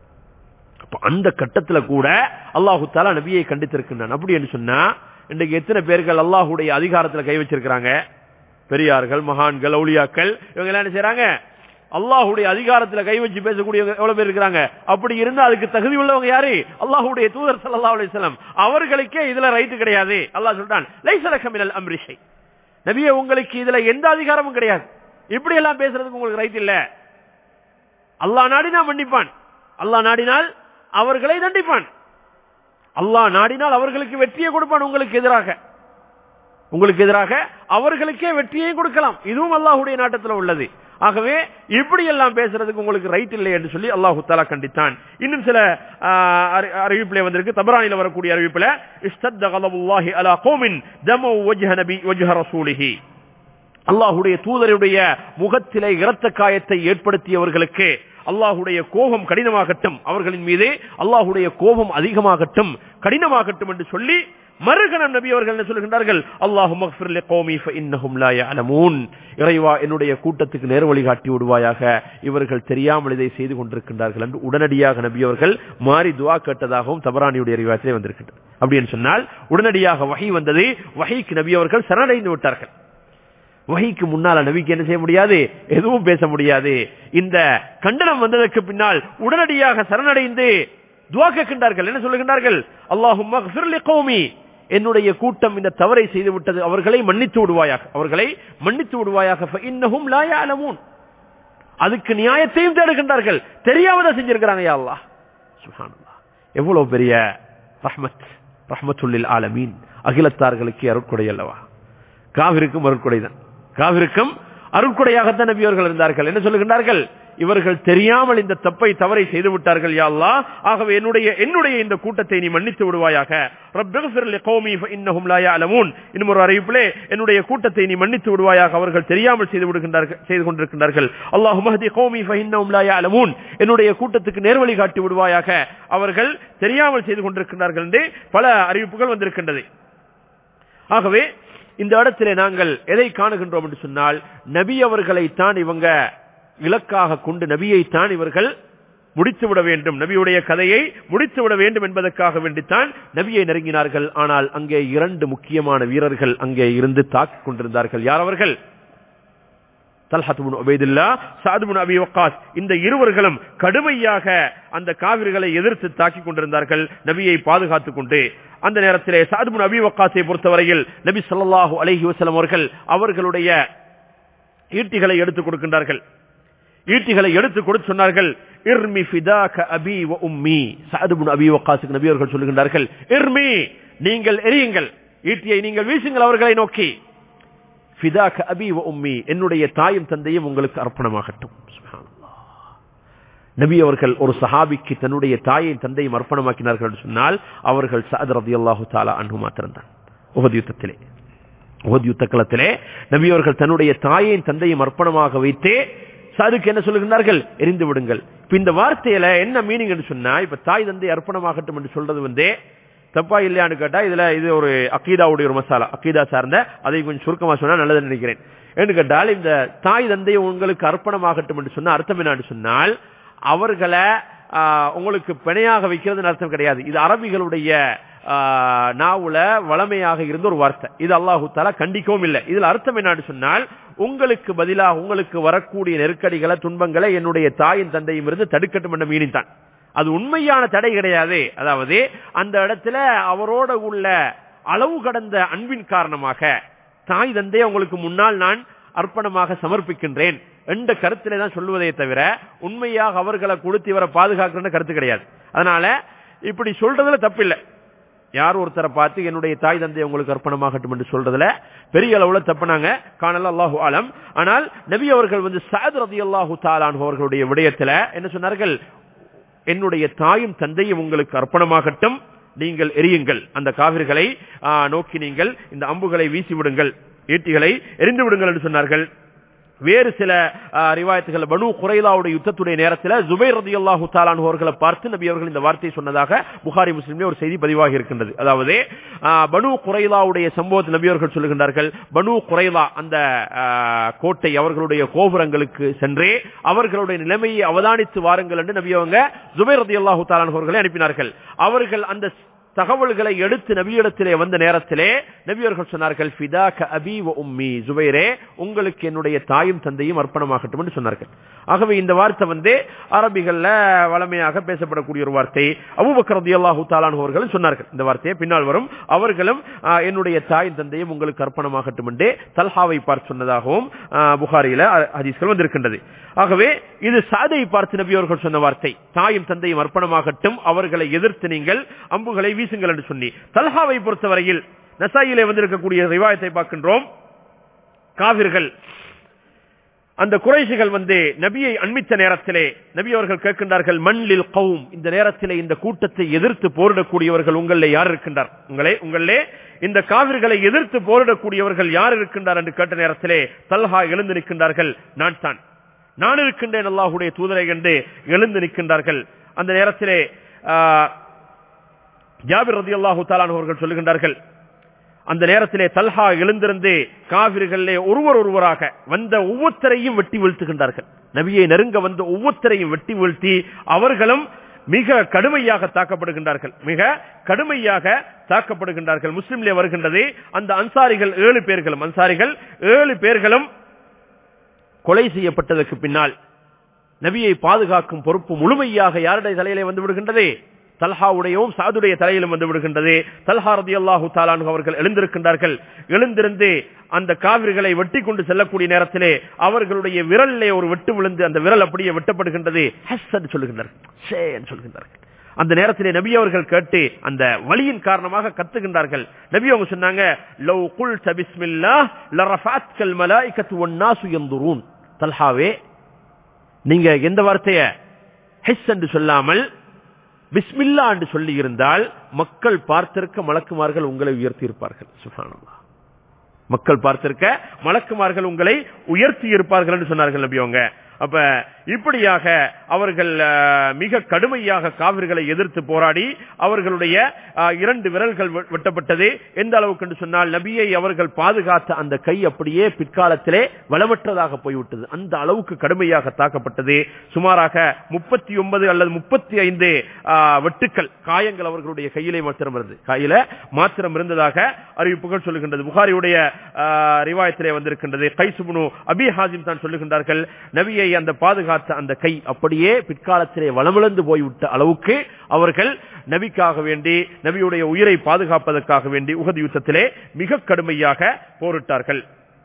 அந்த கட்டத்துல கூட அல்லாஹு தாலா நபியை கண்டித்திருக்கின்றான் அப்படி என்று சொன்னா இன்றைக்கு எத்தனை பேர்கள் அல்லாஹுடைய அதிகாரத்துல கை வச்சிருக்கிறாங்க பெரியார்கள் மகான்கள் அவுளியாக்கள் இவங்க எல்லாம் என்ன செய்யறாங்க அல்லாஹுடைய அதிகாரத்துல கை வச்சு பேசக்கூடிய எவ்வளவு பேர் இருக்கிறாங்க அப்படி இருந்தா அதுக்கு தகுதி உள்ளவங்க யாரு அல்லாஹுடைய தூதர் சல்லா அலிஸ்லாம் அவர்களுக்கே இதுல ரைட்டு கிடையாது அல்லாஹ் சொல்றான் லைசலகமினல் அம்ரிஷை நபிய உங்களுக்கு இதுல எந்த அதிகாரமும் கிடையாது இப்படி எல்லாம் பேசுறதுக்கு உங்களுக்கு ரைட் இல்ல அல்லா நாடினா மன்னிப்பான் அல்லா நாடினால் அவர்களை தண்டிப்பான் அல்லாஹ் நாடினால் அவர்களுக்கு வெற்றியை கொடுப்பான் உங்களுக்கு எதிராக உங்களுக்கு எதிராக அவர்களுக்கே வெற்றியை கொடுக்கலாம் இதுவும் அல்லாஹுடைய நாட்டத்தில் உள்ளது ஆகவே இப்படி எல்லாம் பேசுறதுக்கு உங்களுக்கு ரைட் இல்லை என்று சொல்லி அல்லாஹு தாலா கண்டித்தான் இன்னும் சில அறிவிப்பிலே வந்திருக்கு தபரானில வரக்கூடிய அறிவிப்புல இஸ்தத்த கலபுல்லாஹி அலா கோமின் தமோ வஜ்ஹ நபி வஜ்ஹ ரசூலிஹி அல்லாஹுடைய தூதருடைய முகத்திலே இரத்த காயத்தை ஏற்படுத்தியவர்களுக்கு அல்லாஹுடைய கோபம் கடினமாகட்டும் அவர்களின் மீது அல்லாஹுடைய கோபம் அதிகமாகட்டும் கடினமாகட்டும் என்று சொல்லி மறுகணம் நபி அவர்கள் என்ன சொல்கின்றார்கள் அல்லாஹும் இறைவா என்னுடைய கூட்டத்துக்கு நேர் வழிகாட்டி விடுவாயாக இவர்கள் தெரியாமல் இதை செய்து கொண்டிருக்கின்றார்கள் என்று உடனடியாக நபி அவர்கள் மாறி துவா கேட்டதாகவும் தபரானியுடைய அறிவாத்திலே வந்திருக்கின்றது அப்படின்னு சொன்னால் உடனடியாக வகை வந்தது வகைக்கு நபி அவர்கள் சரணடைந்து விட்டார்கள் வகைக்கு முன்னால நபிக்கு என்ன செய்ய முடியாது எதுவும் பேச முடியாது இந்த கண்டனம் வந்ததற்கு பின்னால் உடனடியாக சரணடைந்து துவா கேட்கின்றார்கள் என்ன சொல்லுகின்றார்கள் அல்லாஹும் என்னுடைய கூட்டம் இந்த தவறை செய்து விட்டது அவர்களை மன்னித்து விடுவாயாக அவர்களை மன்னித்து விடுவாயாக இன்னமும் லாயாலமூன் அதுக்கு நியாயத்தையும் தேடுகின்றார்கள் தெரியாமதான் செஞ்சிருக்கிறாங்க யா அல்லாஹ் சுப்ஹானல்லாஹ் எவ்வளவு பெரிய ரஹ்மத் ரஹ்மத்துல்லில் ஆலமீன் அகிலத்தார்களுக்கு அருட்கொடை அல்லவா காவிருக்கும் அருட்கொடை தான் காவிருக்கும் அருட்கொடையாகத்தான் நபி அவர்கள் இருந்தார்கள் என்ன சொல்லுகின்றார்கள் இவர்கள் தெரியாமல் இந்த தப்பை தவறை செய்து விட்டார்கள் யா அல்லாஹ் ஆகவே என்னுடைய என்னுடைய இந்த கூட்டத்தை நீ மன்னித்து விடுவாயாக ரப்பிக்ஃபிர் லிகௌமி ஃபஇன்னஹும் லா யஅலமூன் இன்னும் ஒரு அறிவிப்பிலே என்னுடைய கூட்டத்தை நீ மன்னித்து விடுவாயாக அவர்கள் தெரியாமல் செய்து விடுகின்றார்கள் செய்து கொண்டிருக்கின்றார்கள் அல்லாஹும்ம ஹதி கௌமி ஃபஇன்னஹும் லா யஅலமூன் என்னுடைய கூட்டத்துக்கு நேர்வழி காட்டி விடுவாயாக அவர்கள் தெரியாமல் செய்து கொண்டிருக்கின்றார்கள் என்று பல அறிவிப்புகள் வந்திருக்கின்றது ஆகவே இந்த இடத்திலே நாங்கள் எதை காணுகின்றோம் என்று சொன்னால் நபி அவர்களைத்தான் இவங்க இலக்காக கொண்டு நபியைத்தான் இவர்கள் முடித்துவிட வேண்டும் நபியுடைய கதையை முடித்துவிட வேண்டும் என்பதற்காக வேண்டித்தான் நபியை நெருங்கினார்கள் ஆனால் அங்கே இரண்டு முக்கியமான வீரர்கள் அங்கே இருந்து தாக்கிக் கொண்டிருந்தார்கள் யார் அவர்கள் இந்த இருவர்களும் கடுமையாக அந்த காவிர்களை எதிர்த்து தாக்கிக் கொண்டிருந்தார்கள் நபியை பாதுகாத்துக் கொண்டு அந்த நேரத்திலே சாதுபுன் அபி வக்காசை பொறுத்தவரையில் நபி சொல்லாஹு அலஹி வசலம் அவர்கள் அவர்களுடைய ஈட்டிகளை எடுத்துக் கொடுக்கின்றார்கள் ஈட்டிகளை எடுத்து கொடுத்து சொன்னார்கள் இர்மி ஃபிதாக அபி வ உம்மி சாதுபுன் அபி வக்காசுக்கு நபி அவர்கள் சொல்லுகின்றார்கள் இர்மி நீங்கள் எரியுங்கள் ஈட்டியை நீங்கள் வீசுங்கள் அவர்களை நோக்கி ஃபிதாக அபி வ உம்மி என்னுடைய தாயும் தந்தையும் உங்களுக்கு அர்ப்பணமாகட்டும் சுப்ஹானல்லாஹ். நபி அவர்கள் ஒரு சஹாபிக்கு தன்னுடைய தாயை தந்தையும் அர்ப்பணமாக்கினார்கள் என்று சொன்னால் அவர்கள் சஅத் ரலியல்லாஹு தஆலா அன்ஹு மாத்திரம்தான் உஹது யுத்தத்திலே உஹது யுத்த களத்திலே நபி அவர்கள் தன்னுடைய தாயையும் தந்தையும் அர்ப்பணமாக வைத்தே சாதுக்கு என்ன சொல்லுகிறார்கள் எரிந்து விடுங்கள் இப்ப இந்த வார்த்தையில என்ன மீனிங் என்று சொன்னா இப்ப தாய் தந்தை அர்ப்பணமாகட்டும் என்று சொல்றது வந்து தப்பா இல்லையான்னு கேட்டா இதுல இது ஒரு அக்கீதாவுடைய ஒரு மசாலா அக்கீதா சார்ந்த அதை கொஞ்சம் சுருக்கமா சொன்னா நல்லதுன்னு நினைக்கிறேன் என்று கேட்டால் இந்த தாய் தந்தை உங்களுக்கு அர்ப்பணமாகட்டும் என்று சொன்னா அர்த்தம் என்னன்னு சொன்னால் அவர்களை ஆஹ், உங்களுக்கு பிணையாக வைக்கிறதுன்னு அர்த்தம் கிடையாது இது அரபிகளுடைய ஆஹ், நாவுல வளமையாக இருந்த ஒரு வார்த்தை இது அல்லாஹு தாலா கண்டிக்கவும் இல்லை இதுல அர்த்தம் என்னன்னு சொன்னால் உங்களுக்கு பதிலாக உங்களுக்கு வரக்கூடிய நெருக்கடிகளை துன்பங்களை என்னுடைய தாயின் தந்தையும் இருந்து தடுக்கட்டும் என்ற மீனிங் தான் அது உண்மையான தடை கிடையாது அதாவது அந்த இடத்துல அவரோட உள்ள அளவு கடந்த அன்பின் காரணமாக தாய் தந்தையை உங்களுக்கு முன்னால் நான் அர்ப்பணமாக சமர்ப்பிக்கின்றேன் என்ற கருத்திலே தான் சொல்லுவதே தவிர உண்மையாக அவர்களை கொடுத்து இவரை பாதுகாக்கிறேன்னு கருத்து கிடையாது அதனால இப்படி சொல்றதுல தப்பில்லை யார் ஒருத்தரை பார்த்து என்னுடைய தாய் தந்தை உங்களுக்கு அர்ப்பணமாகட்டும் என்று சொல்றதுல பெரிய அளவுல தப்புனாங்க காணல அல்லாஹு ஆலம் ஆனால் நபி அவர்கள் வந்து சாத் ரதி அல்லாஹு தாலான் அவர்களுடைய விடயத்துல என்ன சொன்னார்கள் என்னுடைய தாயும் தந்தையும் உங்களுக்கு அர்ப்பணமாகட்டும் நீங்கள் எரியுங்கள் அந்த காவிர்களை ஆ, நோக்கி நீங்கள் இந்த அம்புகளை வீசி விடுங்கள் ஈட்டிகளை எரிந்து விடுங்கள் என்று சொன்னார்கள் வேறு சில ஆ, ரிவாயத்துகள் பனு குறைலாவுடைய யுத்தத்துடைய நேரத்தில் ஜுபைர் ரதி அல்லாஹு அவர்களை பார்த்து நபி அவர்கள் இந்த வார்த்தையை சொன்னதாக புகாரி முஸ்லிம்ல ஒரு செய்தி பதிவாகி இருக்கின்றது அதாவது ஆ, பனு குறைலாவுடைய சம்பவத்தில் நபி அவர்கள் சொல்லுகின்றார்கள் பனு குறைலா அந்த ஆ, கோட்டை அவர்களுடைய கோபுரங்களுக்கு சென்றே அவர்களுடைய நிலைமையை அவதானித்து வாருங்கள் என்று நபி அவங்க ஜுபைர் ரதி அல்லாஹு அவர்களை அனுப்பினார்கள் அவர்கள் அந்த தகவல்களை எடுத்து நபியிடத்திலே வந்த நேரத்திலே நபியவர்கள் சொன்னார்கள் ஃபிதாக அபி வ உம்மி ஜுபைரே உங்களுக்கு என்னுடைய தாயும் தந்தையும் அர்ப்பணமாகட்டும் என்று சொன்னார்கள் ஆகவே இந்த வார்த்தை வந்து அரபிகள்ல வளமையாக பேசப்படக்கூடிய ஒரு வார்த்தை அபூபக்கர் ரலியல்லாஹு தஆலா அவர்களும் சொன்னார்கள் இந்த வார்த்தையை பின்னால் வரும் அவர்களும் ஆ, என்னுடைய தாயும் தந்தையும் உங்களுக்கு அர்ப்பணமாகட்டும் என்று தல்ஹாவை பார்த்து சொன்னதாகவும் ஆ, புகாரியில அ- ஹதீஸ்கள் வந்திருக்கின்றது ஆகவே இது சாதை பார்த்து நபி அவர்கள் சொன்ன வார்த்தை தாயும் தந்தையும் அர்ப்பணமாகட்டும் அவர்களை எதிர்த்து நீங்கள் அம்புகளை வீசுங்கள் என்று சொல்லி தல்ஹாவை பொறுத்தவரையில் நசாயிலே வந்திருக்கக்கூடிய ரிவாயத்தை பார்க்கின்றோம் காவிர்கள் அந்த குறைஷிகள் வந்து நபியை அண்மித்த நேரத்திலே நபி அவர்கள் கேட்கின்றார்கள் மண்ணில் கவும் இந்த நேரத்திலே இந்த கூட்டத்தை எதிர்த்து போரிடக்கூடியவர்கள் உங்களிலே யார் இருக்கின்றார் உங்களே உங்களே இந்த காவிர்களை எதிர்த்து போரிடக்கூடியவர்கள் யார் இருக்கின்றார் என்று கேட்ட நேரத்திலே தல்ஹா எழுந்து நிற்கின்றார்கள் நான் தான் நான் இருக்கின்றேன் அல்லாஹுடைய தூதரை என்று எழுந்து நிற்கின்றார்கள் அந்த நேரத்திலே ஆஹ், ஜாபிர் ரதி அல்லாஹு அவர்கள் சொல்லுகின்றார்கள் அந்த நேரத்திலே தல்ஹா எழுந்திருந்து காவிர்களே ஒருவர் ஒருவராக வந்த ஒவ்வொருத்தரையும் வெட்டி வீழ்த்துகின்றார்கள் நபியை நெருங்க வந்த ஒவ்வொருத்தரையும் வெட்டி வீழ்த்தி அவர்களும் மிக கடுமையாக தாக்கப்படுகின்றார்கள் மிக கடுமையாக தாக்கப்படுகின்றார்கள் முஸ்லிம்லே வருகின்றது அந்த அன்சாரிகள் ஏழு பேர்களும் அன்சாரிகள் ஏழு பேர்களும் கொலை செய்யப்பட்டதற்கு பின்னால் நபியை பாதுகாக்கும் பொறுப்பு முழுமையாக யாருடைய தலையிலே வந்து விடுகின்றது தல்ஹாவுடையவும் சாதுடைய தலையிலும் வந்து விடுகின்றது தல்ஹா ரதி அல்லாஹு தாலானு அவர்கள் எழுந்திருக்கின்றார்கள் எழுந்திருந்து அந்த காவிர்களை வெட்டி கொண்டு செல்லக்கூடிய நேரத்திலே அவர்களுடைய விரலிலே ஒரு வெட்டு விழுந்து அந்த விரல் அப்படியே வெட்டப்படுகின்றது ஹஸ் என்று சொல்லுகின்றார்கள் ஷே என்று சொல்கின்றார்கள் அந்த நேரத்திலே நபி அவர்கள் கேட்டு அந்த வலியின் காரணமாக கத்துகின்றார்கள் நபி அவங்க சொன்னாங்க லவ் குல்த பிஸ்மில்லாஹ் லரஃபாத்கல் மலாயிகத்து வன்னாசு யந்துரூன் தல்ஹாவே நீங்க எந்த வார்த்தைய ஹிஸ் என்று சொல்லாமல் பிஸ்மில்லா என்று சொல்லி இருந்தால் மக்கள் பார்த்திருக்க மலக்குமார்கள் உங்களை உயர்த்தி இருப்பார்கள் சுபானல்லா மக்கள் பார்த்திருக்க மலக்குமார்கள் உங்களை உயர்த்தி இருப்பார்கள் என்று சொன்னார்கள் நபி அவங்க அப்ப இப்படியாக அவர்கள் அஹ், மிக கடுமையாக காவிர்களை எதிர்த்து போராடி அவர்களுடைய அஹ், இரண்டு விரல்கள் வெ- வெட்டப்பட்டது எந்த அளவுக்கு என்று சொன்னால் நபியை அவர்கள் பாதுகாத்த அந்த கை அப்படியே பிற்காலத்திலே வளமற்றதாக போய்விட்டது அந்த அளவுக்கு கடுமையாக தாக்கப்பட்டது சுமாராக முப்பத்தி ஒன்பது அல்லது முப்பத்தி ஐந்து வெட்டுக்கள் காயங்கள் அவர்களுடைய கையிலே மாத்திரம் இருந்தது கையில மாத்திரம் இருந்ததாக அறிவிப்புகள் சொல்லுகின்றது புகாரியுடைய ஆஹ், ரிவாயத்திலே வந்திருக்கின்றது கைசுபுனு அபி ஹாஜிம் தான் சொல்லுகின்றார்கள் நபியை அந்த பாதுகாத்த அந்த கை அப்படியே பிற்காலத்திலே வளமிழந்து போய்விட்ட அளவுக்கு அவர்கள் நபிக்காக வேண்டி நபியுடைய உயிரை பாதுகாப்பதற்காக வேண்டி உகது யுத்தத்திலே மிக கடுமையாக போரிட்டார்கள்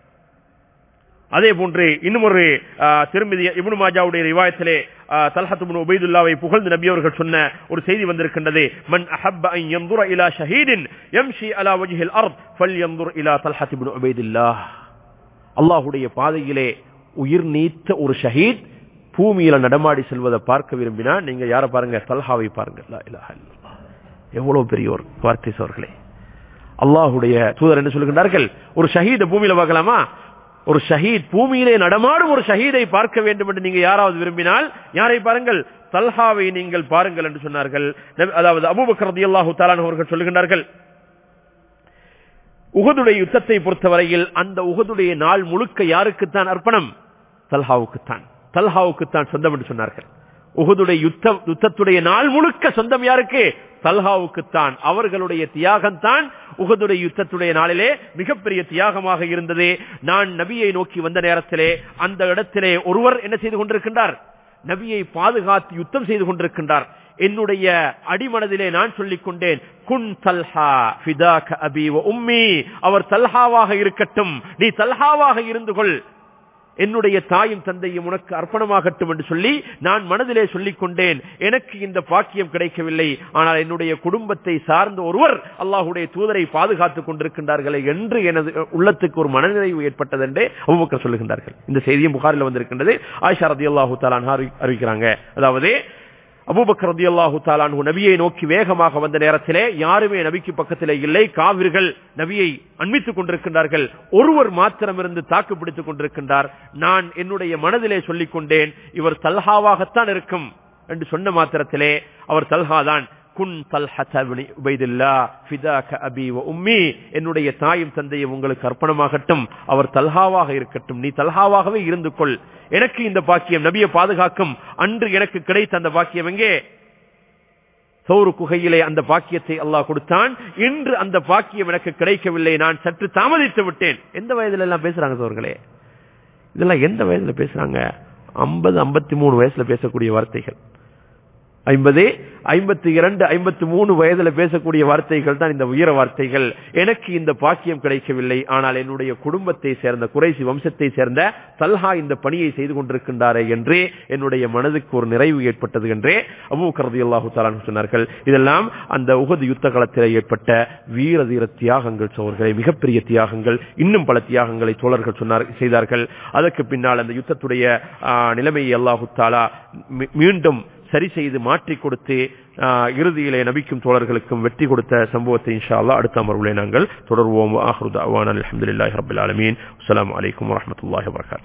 அதே போன்று இன்னும் ஒரு திருமதி இப்னு மாஜாவுடைய ரிவாயத்திலே தல்ஹத் இப்னு உபைதுல்லாவை புகழ்ந்து நபி அவர்கள் சொன்ன ஒரு செய்தி வந்திருக்கின்றது மன் அஹப்ப அன் யன்துர இலா ஷஹீதின் யம்ஷி அலா வஜ்ஹில் அர்த் ஃபல்யன்துர் இலா தல்ஹத் இப்னு உபைதுல்லாஹ் அல்லாஹுடைய பாதையிலே உயிர் நீத்த ஒரு ஷஹீத் பூமியில நடமாடி செல்வதை பார்க்க விரும்பினா நீங்க யார பாருங்க தல்ஹாவை பாருங்க லா இலாஹா இல்லல்லாஹ். எவ்வளவு பெரிய ஒரு வார்த்தை சோர்களே அல்லாஹுடைய தூதர் என்ன சொல்லுகின்றார்கள் ஒரு ஷஹீத பூமியில பார்க்கலாமா ஒரு ஷஹீத் பூமியிலே நடமாடும் ஒரு ஷஹீதை பார்க்க வேண்டும் என்று நீங்க யாராவது விரும்பினால் யாரை பாருங்கள் தல்ஹாவை நீங்கள் பாருங்கள் என்று சொன்னார்கள் நபி- அதாவது அபூபக்கர் ரலியல்லாஹு தஆலா அவர்கள் சொல்லுகின்றார்கள் உகதுடைய யுத்தத்தை பொறுத்தவரையில் அந்த உகதுடைய நாள் முழுக்க யாருக்குத்தான் அர்ப்பணம் தல்ஹாவுக்குத்தான் தல்ஹாவுக்குத்தான் சொந்தம் என்று சொன்னார்கள் உகதுடைய யுத்த யுத்தத்துடைய நாள் முழுக்க சொந்தம் யாருக்கு தல்ஹாவுக்குத்தான் அவர்களுடைய தியாகம் தான் உகதுடைய யுத்தத்துடைய நாளிலே மிகப்பெரிய தியாகமாக இருந்தது நான் நபியை நோக்கி வந்த நேரத்திலே அந்த இடத்திலே ஒருவர் என்ன செய்து கொண்டிருக்கின்றார் நபியை பாதுகாத்து யுத்தம் செய்து கொண்டிருக்கின்றார் என்னுடைய அடிமனதிலே நான் சொல்லிக் கொண்டேன் குன் தல்ஹா ஃபிதாக அபி வ உம்மி அவர் தல்ஹாவாக இருக்கட்டும் நீ தல்ஹாவாக இருந்து கொள் என்னுடைய தாயும் தந்தையும் உனக்கு அர்ப்பணமாகட்டும் என்று சொல்லி நான் மனதிலே சொல்லிக் கொண்டேன் எனக்கு இந்த பாக்கியம் கிடைக்கவில்லை ஆனால் என்னுடைய குடும்பத்தை சார்ந்த ஒருவர் அல்லாஹுடைய தூதரை பாதுகாத்துக் கொண்டிருக்கின்றார்களே என்று எனது உள்ளத்துக்கு ஒரு மனநிறைவு ஏற்பட்டது என்றே அபுபக்கர் சொல்லுகின்றார்கள் இந்த செய்தியும் புகாரில் வந்திருக்கின்றது ஆயிஷா ரதி அல்லாஹு தாலான் அறிவிக்கிறாங்க அதாவது அபூபக்கர் ரதியல்லாஹு தாலான்ஹு நபியை நோக்கி வேகமாக வந்த நேரத்திலே யாருமே நபிக்கு பக்கத்திலே இல்லை காவிர்கள் நபியை அண்மித்துக் கொண்டிருக்கின்றார்கள் ஒருவர் மாத்திரமிருந்து தாக்கு பிடித்துக் கொண்டிருக்கின்றார் நான் என்னுடைய மனதிலே சொல்லிக் கொண்டேன் இவர் தல்ஹாவாகத்தான் இருக்கும் என்று சொன்ன மாத்திரத்திலே அவர் தல்ஹாதான் குன் தல்ஹத இப்னு உபைதுல்லா ஃபிதாக அபி வ உம்மி என்னுடைய தாயும் தந்தையும் உங்களுக்கு அர்ப்பணமாகட்டும் அவர் தல்ஹாவாக இருக்கட்டும் நீ தல்ஹாவாகவே இருந்து கொள் எனக்கு இந்த பாக்கியம் நபியை பாதுகாக்கும் அன்று எனக்கு கிடைத்த அந்த பாக்கியம் எங்கே சௌரு குகையிலே அந்த பாக்கியத்தை அல்லாஹ் கொடுத்தான் இன்று அந்த பாக்கியம் எனக்கு கிடைக்கவில்லை நான் சற்று தாமதித்து விட்டேன் எந்த வயதுல எல்லாம் பேசுறாங்க சோர்களே இதெல்லாம் எந்த வயதுல பேசுறாங்க ஐம்பது ஐம்பத்தி மூணு வயசுல பேசக்கூடிய வார்த்தைகள் ஐம்பது ஐம்பத்தி இரண்டு ஐம்பத்தி மூணு வயதுல பேசக்கூடிய வார்த்தைகள் தான் இந்த உயர வார்த்தைகள் எனக்கு இந்த பாக்கியம் கிடைக்கவில்லை ஆனால் என்னுடைய குடும்பத்தை சேர்ந்த குறைசி வம்சத்தை சேர்ந்த தல்ஹா இந்த பணியை செய்து கொண்டிருக்கின்றாரே என்றே என்னுடைய மனதுக்கு ஒரு நிறைவு ஏற்பட்டது என்றே அபு கரதி அல்லாஹு தாலான் சொன்னார்கள் இதெல்லாம் அந்த உகது யுத்த காலத்தில் ஏற்பட்ட வீர தீர தியாகங்கள் சோர்களே மிகப்பெரிய தியாகங்கள் இன்னும் பல தியாகங்களை தோழர்கள் சொன்னார் செய்தார்கள் அதற்கு பின்னால் அந்த யுத்தத்துடைய ஆ, நிலைமையை அல்லாஹு தாலா மீ- மீண்டும் சரி செய்து மாற்றி கொடுத்து ஆஹ், இறுதியிலே நபிக்கும் தோழர்களுக்கும் வெற்றி கொடுத்த சம்பவத்தை இன்ஷா அல்லாஹ் அடுத்த அமர்வுகளை நாங்கள் தொடர்வோம் ஆஹ்ருத் அவான் அலமதுல்லாஹி ரபில் ஆலமீன் அஸ்ஸலாமு அலைக்கும் வரஹ்மத்துல்லாஹி வபரகாத்துஹு